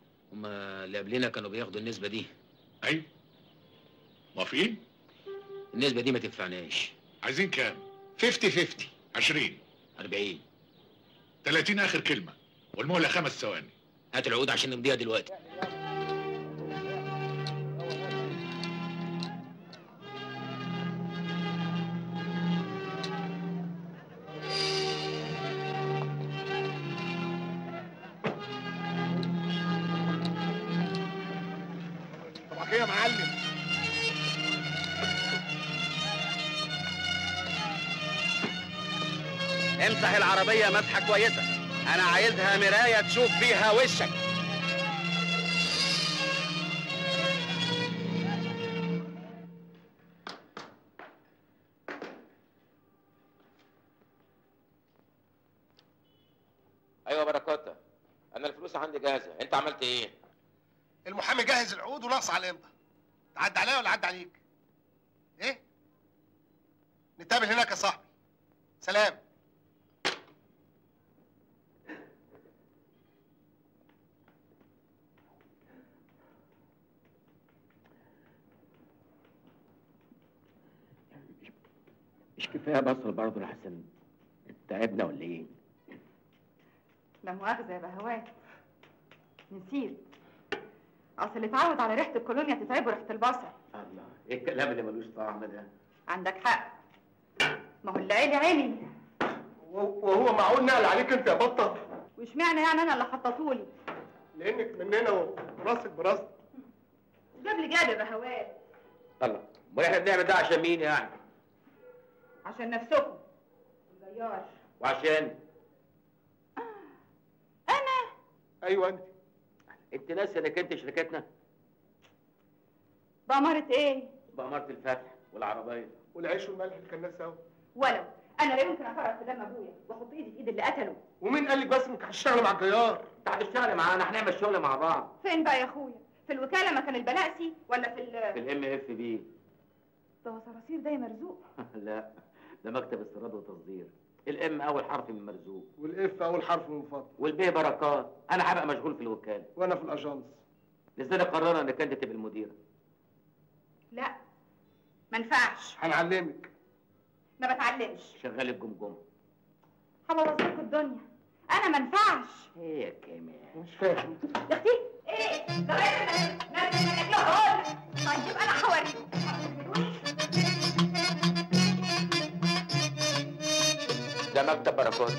هما اللي قبلنا كانوا بياخدوا النسبه دي أيوه موافقين؟ النسبه دي ما تنفعناش عايزين كام 50 50 20 40 30 اخر كلمه والمهله خمس ثواني هات العقود عشان نمضيها دلوقتي طبعا كده يا معلم امسح العربية مسحة كويسة أنا عايزها مراية تشوف فيها وشك ايوه بركاته انا الفلوس عندي جاهزه انت عملت ايه المحامي جهز العقود وناقص على الامضه تعدي عليا ولا عدى عليك ايه نتقابل هناك يا صاحبي سلام مش كفايه بصل برضه لحسن تعبنا ولا ايه؟ لا مؤاخذة يا بهوات نسيت أصل اللي اتعود على ريحة الكولونيا تتعبه ريحة البصل الله ايه الكلام اللي ملوش طعم ده؟ عندك حق ما هو اللي عيني عيني وهو معقول نقل عليك انت يا بطه واشمعنى يعني أنا اللي حطيتهولي لانك مننا وراسك براسك جاب لي جاب يا بهوات الله امال احنا بنعمل ده عشان مين يعني عشان نفسكم الجيار وعشان ايوه انت انت ناسي انك انت شركتنا بأمارة إيه؟ بأمارة الفتح والعربية والعيش والملح اللي كان سوا ولو أنا لا يمكن أفرط في دم أبويا وأحط إيدي في إيد اللي قتله ومين قال لك بس انك هتشتغل مع الجيار انت هتشتغل معانا هنعمل شغل مع بعض فين بقى يا أخويا؟ في الوكالة مكان البلاسي ولا في ال في الام اف بي ده هو صراصير ده يا مرزوق لا ده مكتب استيراد وتصدير الام اول حرف من مرزوق والاف اول حرف من فضل والبي بركات انا هبقى مشغول في الوكاله وانا في الاجانس لذلك قررنا انك انت تبقى المديره لا ما ينفعش هنعلمك ما بتعلمش شغال الجمجمه هبوظ لكم الدنيا انا ما ينفعش ايه يا كمان مش فاهم يا اختي ايه ده غير نرجع لك طيب انا هوريكم ده مكتب بركات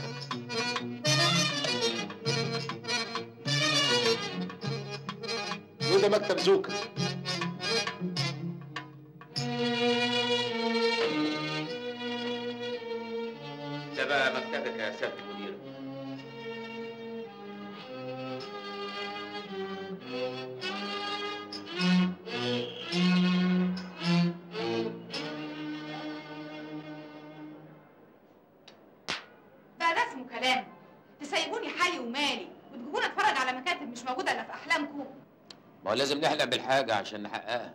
وده مكتب زوكا ده بقى مكتبك يا سياده المديره ده ده اسمه كلام تسيبوني حالي ومالي وتجيبوني اتفرج على مكاتب مش موجوده الا في احلامكم ما هو لازم نحلم بالحاجه عشان نحققها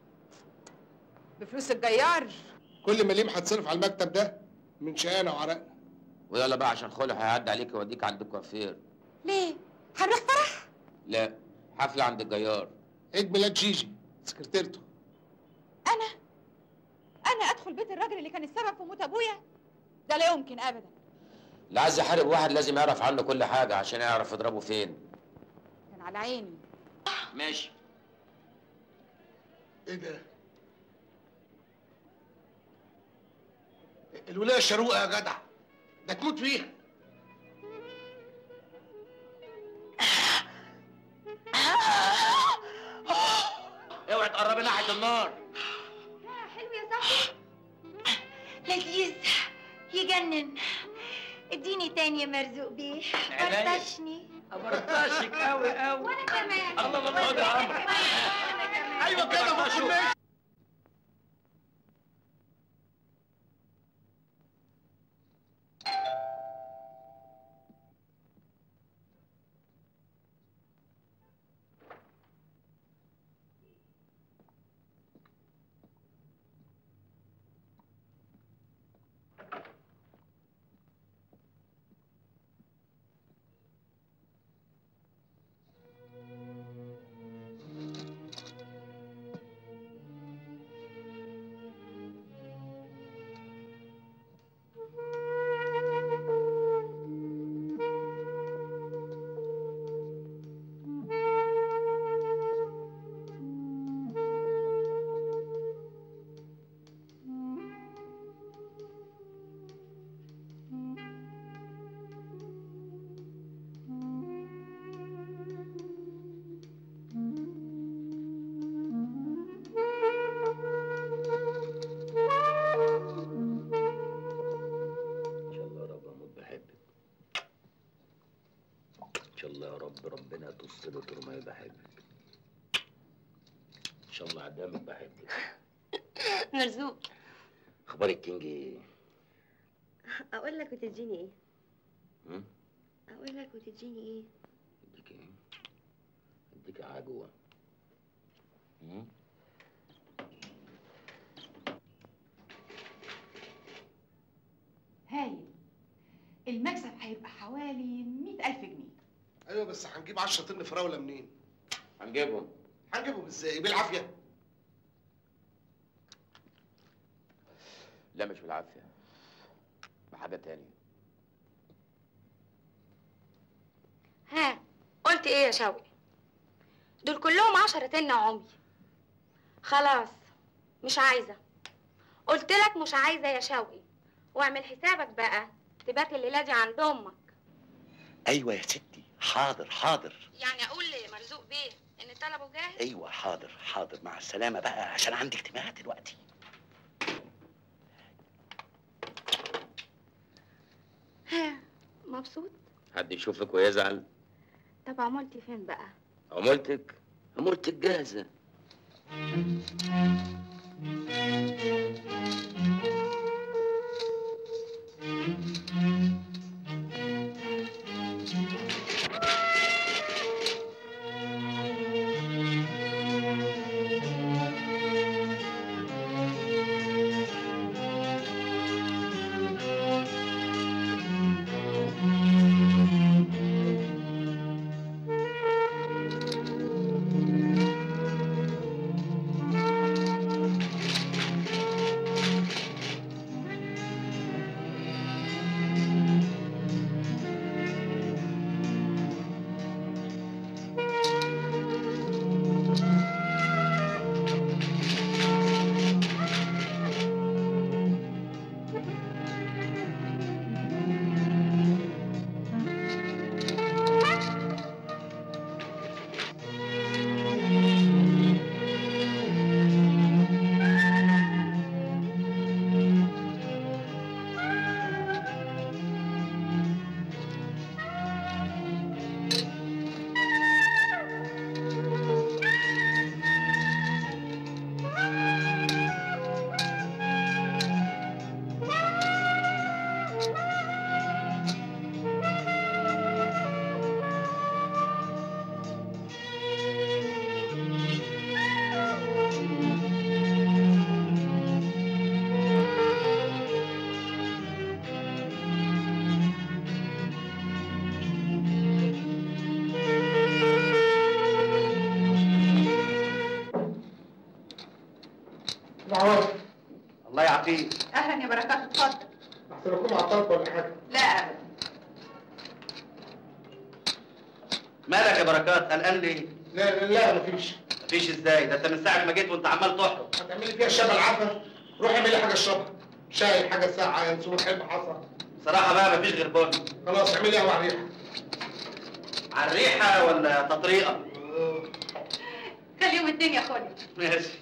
بفلوس الجيار كل مليم هتصرف على المكتب ده من شقانا وعرقنا ويلا بقى عشان خلع هيعدي عليك يوديك عند الكوافير ليه هنروح فرح لا حفله عند الجيار عيد ميلاد جيجي سكرتيرته انا انا ادخل بيت الراجل اللي كان السبب في موت ابويا ده لا يمكن ابدا اللي عايز يحارب واحد لازم يعرف عنه كل حاجه عشان يعرف يضربه فين كان على عيني ماشي ايه ده الولايه الشروقه يا جدع ده تموت فيها اوعي تقربي ناحيه النار حلو يا صاحبي لذيذ يجنن اديني تاني يا مرزوق بيه عينيا. فرطشني برطشك قوي قوي وانا كمان الله الله خد يا عمرو ايوه كده برطشوا. رب ربنا تصله طول ما بحبك ان شاء الله عدامك بحبك مرزوق اخبار الكينج ايه؟ اقول لك وتديني ايه هم؟ اقول لك وتديني ايه اديك ايه؟ اديك عجوه هم؟ هايل المكسب هيبقى حوالي مئة ألف جنيه ايوه بس هنجيب 10 طن فراوله منين؟ هنجيبهم هنجيبهم ازاي؟ بالعافيه لا مش بالعافيه بحاجه تانية ها قلت ايه يا شوقي دول كلهم عشرة تن عمي خلاص مش عايزة قلت لك مش عايزة يا شوقي واعمل حسابك بقى تبات الليلة دي عند امك ايوه يا ستي حاضر حاضر يعني اقول لمرزوق بيه ان طلبه جاهز ايوه حاضر حاضر مع السلامه بقى عشان عندي اجتماع دلوقتي ها مبسوط حد يشوفك ويزعل طب عملتي فين بقى عمولتك عمولتك جاهزه العوض الله يعافيك أهلا يا بركات اتفضل احسن اكون عطلت ولا حاجه لا أبدا مالك يا بركات قلقان ليه؟ لا لا لا مفيش مفيش ازاي ده انت من ساعه ما جيت وانت عمال تحرق هتعملي فيها الشبه العفه روح اعملي حاجه اشربها شاي حاجه ساعه ينسون حلم حصى صراحه بقى مفيش غير بن خلاص اعملي قهوه على الريحه على الريحه ولا تطريقه؟ خليهم اتنين يا خولي ماشي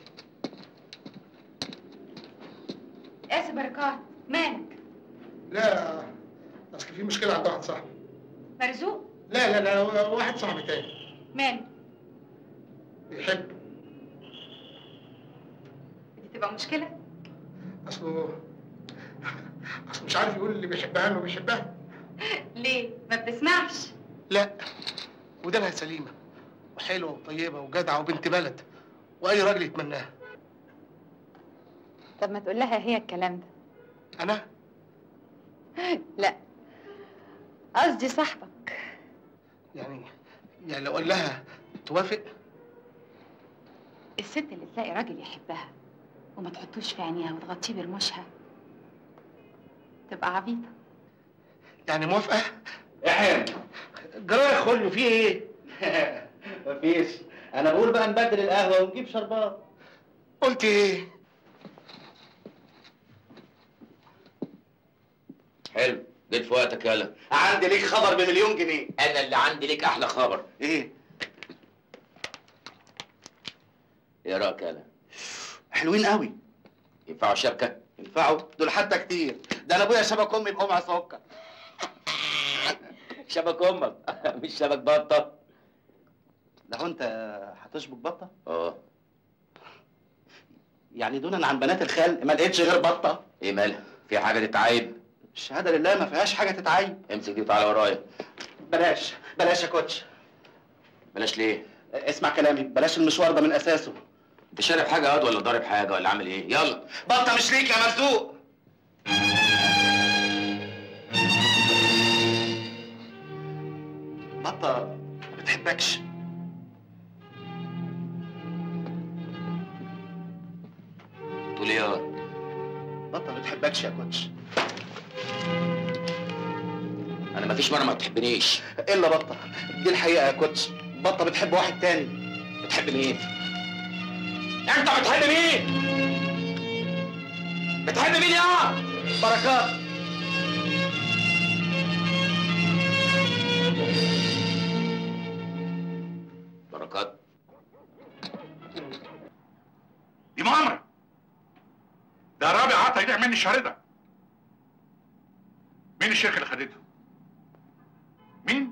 قاسي بركات مالك لا اصل في مشكله عند واحد صاحبي مرزوق لا لا لا واحد صاحبي تاني مالك بيحب دي تبقى مشكلة اصله اصله مش عارف يقول اللي بيحبها انه بيحبها ليه ما بتسمعش لا ودانها سليمه وحلوه وطيبه وجدعه وبنت بلد واي راجل يتمناها طب ما تقول لها هي الكلام ده انا لا قصدي صاحبك يعني يعني لو قال لها توافق الست اللي تلاقي راجل يحبها وما تحطوش في عينيها وتغطيه برموشها تبقى عبيطة يعني موافقه احنا جرايه خلو في ايه مفيش انا بقول بقى نبدل القهوه ونجيب شربات قلت ايه حلو جيت في وقتك يالا عندي ليك خبر بمليون جنيه انا اللي عندي ليك احلى خبر ايه ايه رايك يالا حلوين قوي ينفعوا شبكه ينفعوا دول حتى كتير ده انا ابويا شبك امي بقمع سكر شبك امك مش شبك بطه لو انت هتشبك بطه اه يعني دونا عن بنات الخال ما لقيتش غير بطه ايه مالها في حاجه تتعيب الشهاده لله ما فيهاش حاجه تتعيب امسك دي وتعالى ورايا بلاش بلاش يا كوتش بلاش ليه اسمع كلامي بلاش المشوار ده من اساسه انت شارب حاجه ياض ولا ضارب حاجه ولا عامل ايه يلا بطه مش ليك يا مرزوق بطه ما بتحبكش تقول ايه ياض بطه ما بتحبكش يا كوتش انا مفيش مره ما بتحبنيش الا بطه دي الحقيقه يا كوتش بطه بتحب واحد تاني بتحب مين انت بتحب مين بتحب مين يا بركات بركات دي مؤامره ده رابع عطا يضيع مني الشهر ده مين الشركه اللي خدته مين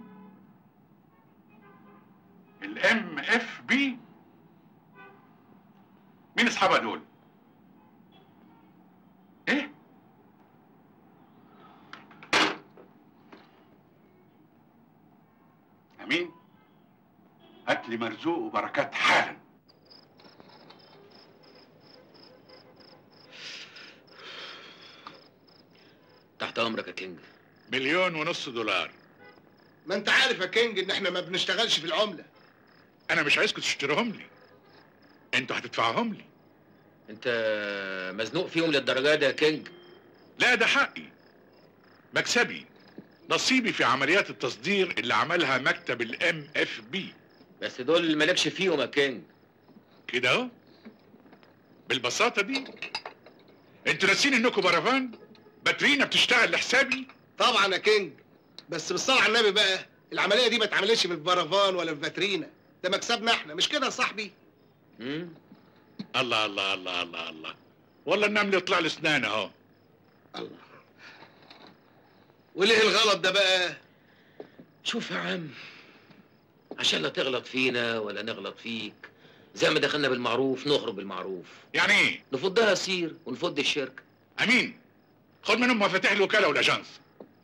الام اف بي مين اصحابها دول ايه امين هات لي مرزوق وبركات حالا تحت امرك يا كينج مليون ونص دولار ما انت عارف يا كينج ان احنا ما بنشتغلش في العمله انا مش عايزكم تشتريهم لي انتوا هتدفعوهم لي انت مزنوق فيهم للدرجه دي يا كينج لا ده حقي مكسبي نصيبي في عمليات التصدير اللي عملها مكتب الام اف بي بس دول مالكش فيهم يا كينج كده اهو بالبساطه دي انتوا ناسين انكم برافان باترينا بتشتغل لحسابي طبعا يا كينج بس بالصلاه على النبي بقى العمليه دي ما اتعملتش في البرافان ولا في فاترينا ده مكسبنا احنا مش كده يا صاحبي الله الله الله الله الله والله النمل يطلع له اسنان اهو الله وليه الغلط ده بقى شوف يا عم عشان لا تغلط فينا ولا نغلط فيك زي ما دخلنا بالمعروف نخرج بالمعروف يعني ايه نفضها سير ونفض الشركه امين خد منهم مفاتيح الوكاله والاجانس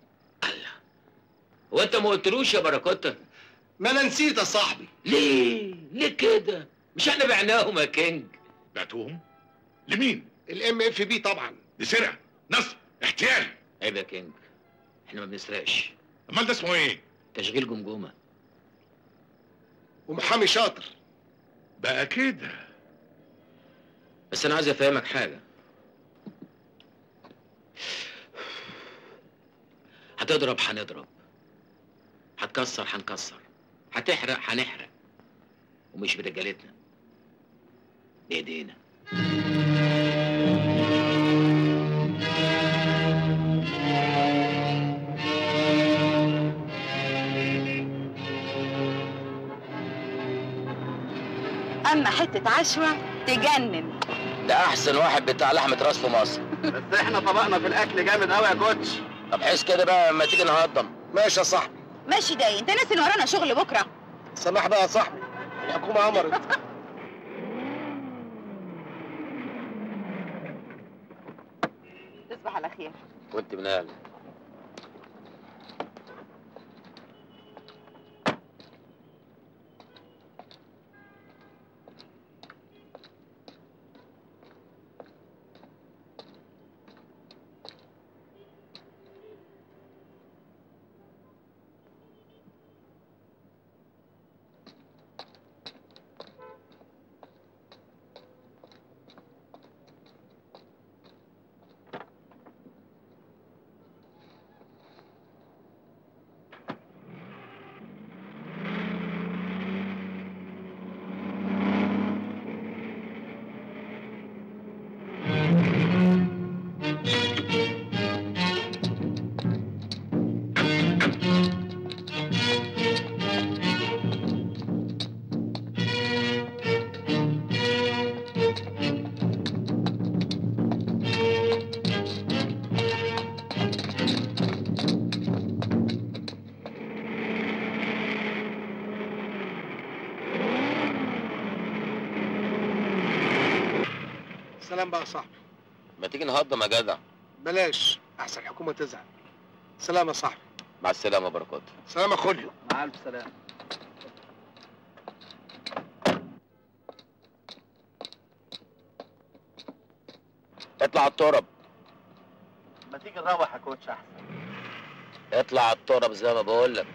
هو انت ما قلتلوش يا بركوته ما انا نسيت يا صاحبي ليه ليه كده مش احنا بعناهم يا كينج بعتوهم لمين الام اف بي طبعا دي سرقه نصب احتيال عيب يا كينج احنا ما بنسرقش امال ده اسمه ايه تشغيل جمجمه ومحامي شاطر بقى كده بس انا عايز افهمك حاجه هتضرب هنضرب هتكسر هنكسر هتحرق هنحرق ومش برجالتنا بايدينا اما حته عشوه تجنن ده احسن واحد بتاع لحمه راس في مصر بس احنا طبقنا في الاكل جامد قوي يا كوتش طب حس كده بقى لما تيجي نهضم ماشي يا صاحبي ماشي داي انت ناسي ان ورانا شغل بكره سماح بقى يا صاحبي الحكومه امرت تصبح على خير وانت من اهل بقى يا صاحبي ما تيجي نهضم يا جدع بلاش احسن الحكومه تزعل سلام يا صاحبي مع السلامه بركات سلام يا خوليو مع الف سلامه اطلع على الترب ما تيجي نروح يا كوتش احسن اطلع على الترب زي ما بقول لك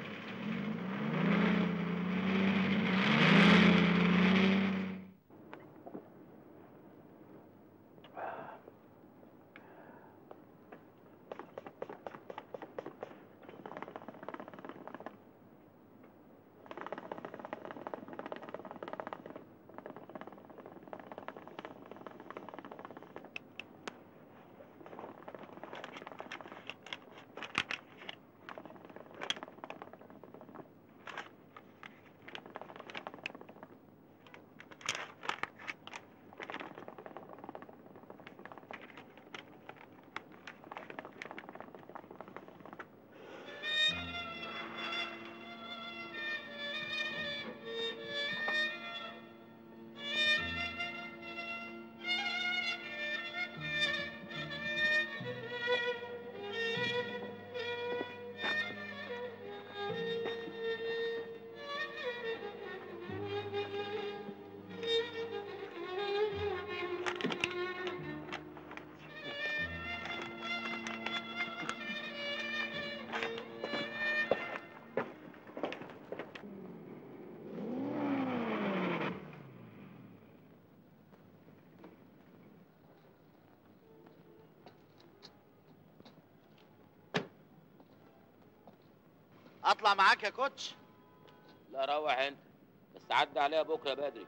اطلع معاك يا كوتش لا روح انت بس عدى عليها بكره بدري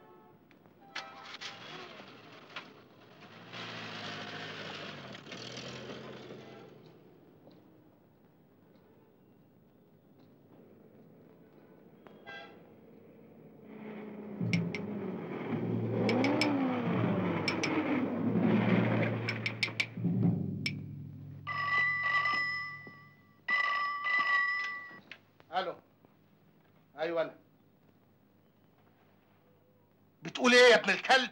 الو ايوه انا بتقول ايه يا ابن الكلب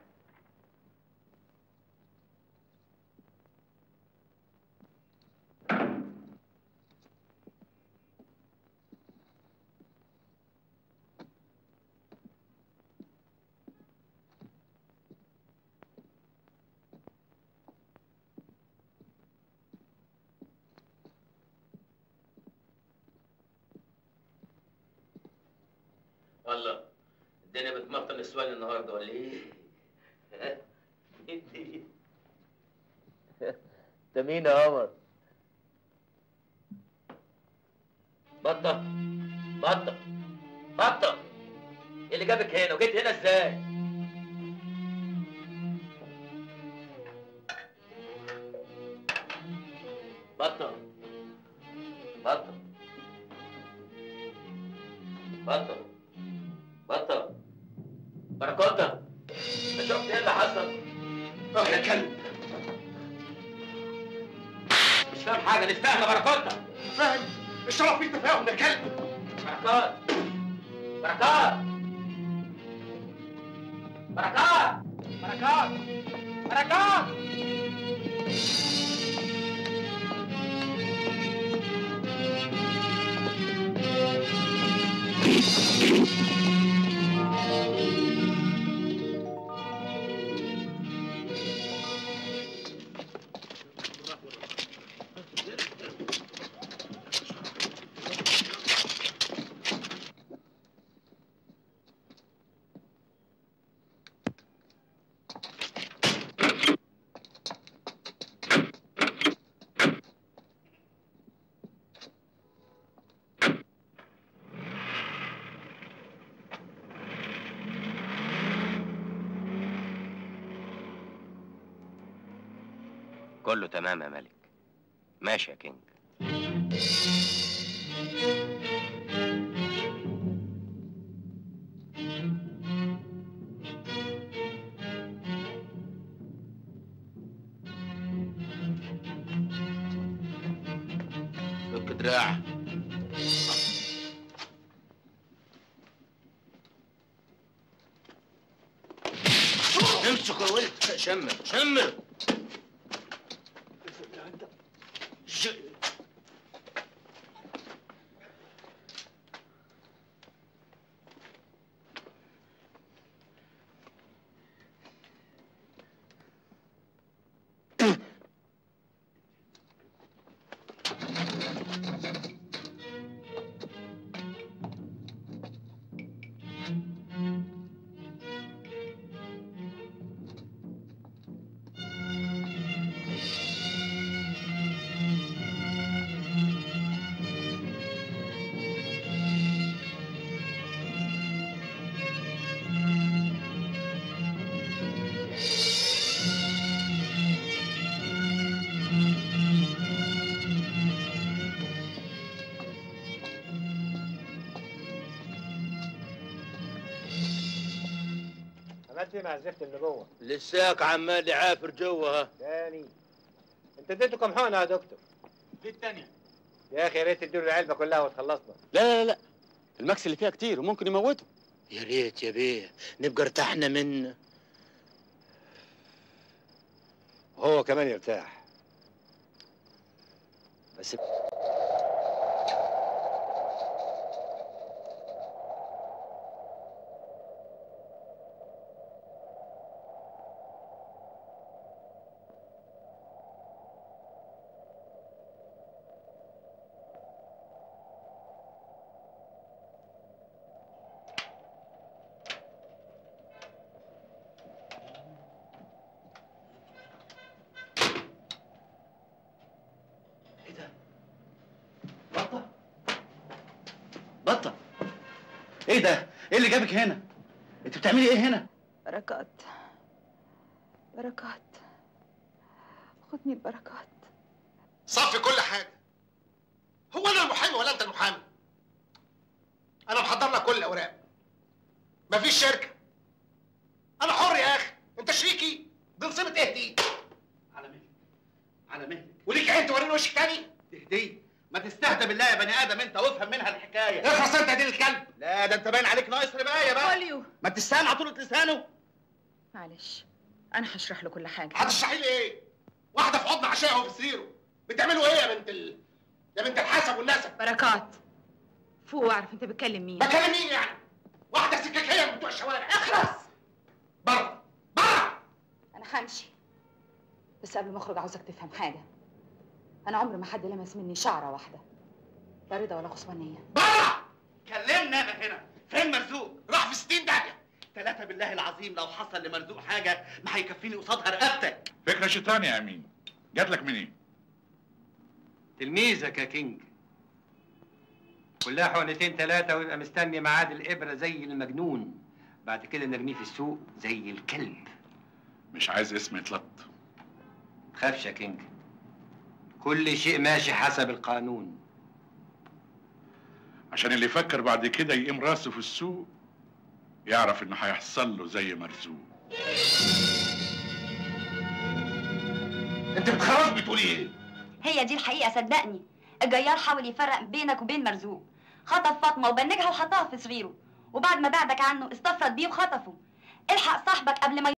الله الدنيا بتمطر نسوان النهارده ولا ايه؟ ها؟ انت انت مين يا قمر؟ بطة بطة بطة ايه اللي جابك هنا وجيت هنا ازاي؟ بطة بطة بطة بطة بركوتة انت شفت ايه اللي حصل؟ اه يا كلب مش فاهم حاجة نتفاهم يا بركوتة فاهم الشرف فيك تفاهم يا كلب بركات بركات بركات بركات بركات كله تمام يا ملك ماشي يا كينج فك دراع امسك امسك يا ولد شمر شمر عملت ايه مع الزفت اللي جوه؟ لساك عمال يعافر جوه ها تاني انت اديته كام حقنه يا دكتور؟ دي التانية يا اخي يا ريت تديله العلبه كلها وتخلصنا لا لا لا الماكس اللي فيها كتير وممكن يموته يا ريت يا بيه نبقى ارتحنا منه وهو كمان يرتاح بس بطة ايه ده؟ ايه اللي جابك هنا؟ انت بتعملي ايه هنا؟ بركات بركات خدني البركات صفي كل حاجه هو انا المحامي ولا انت المحامي انا محضر لك كل الاوراق مفيش شركه انا حر يا اخي انت شريكي دي نصيبه ايه دي على مهلك على مهلك وليك عين توريني وشك تاني تهدي ما تستهدى بالله يا بني ادم انت وافهم منها الحكايه اخلص انت يا دين الكلب لا ده انت باين عليك ناقص ربايه بقى خوليو ما تستنى طولة لسانه معلش انا هشرح له كل حاجه هتشرحي لي ايه واحده في حضن عشاها وفي سريره بتعملوا ايه يا بنت ال... يا بنت الحسب والنسب بركات فوق واعرف انت بتكلم مين بكلم مين يعني واحده سكاكيه من بتوع الشوارع اخلص بره انا همشي بس قبل ما اخرج عاوزك تفهم حاجه انا عمري ما حد لمس مني شعره واحده لا رضا ولا خصوانيه كلمنا انا هنا فين مرزوق راح في 60 داهيه ثلاثة بالله العظيم لو حصل لمرزوق حاجة ما هيكفيني قصادها رقبتك فكره شيطان يا امين جات لك منين؟ تلميذك يا كينج كلها حقنتين ثلاثة ويبقى مستني ميعاد الإبرة زي المجنون بعد كده نرميه في السوق زي الكلب مش عايز اسم يتلط تخافش يا كينج كل شيء ماشي حسب القانون عشان اللي يفكر بعد كده يقيم راسه في السوق يعرف انه هيحصل له زي مرزوق انت بتخرج بتقولي ايه؟ هي دي الحقيقة صدقني الجيار حاول يفرق بينك وبين مرزوق خطف فاطمة وبنجها وحطها في صغيره وبعد ما بعدك عنه استفرد بيه وخطفه الحق صاحبك قبل ما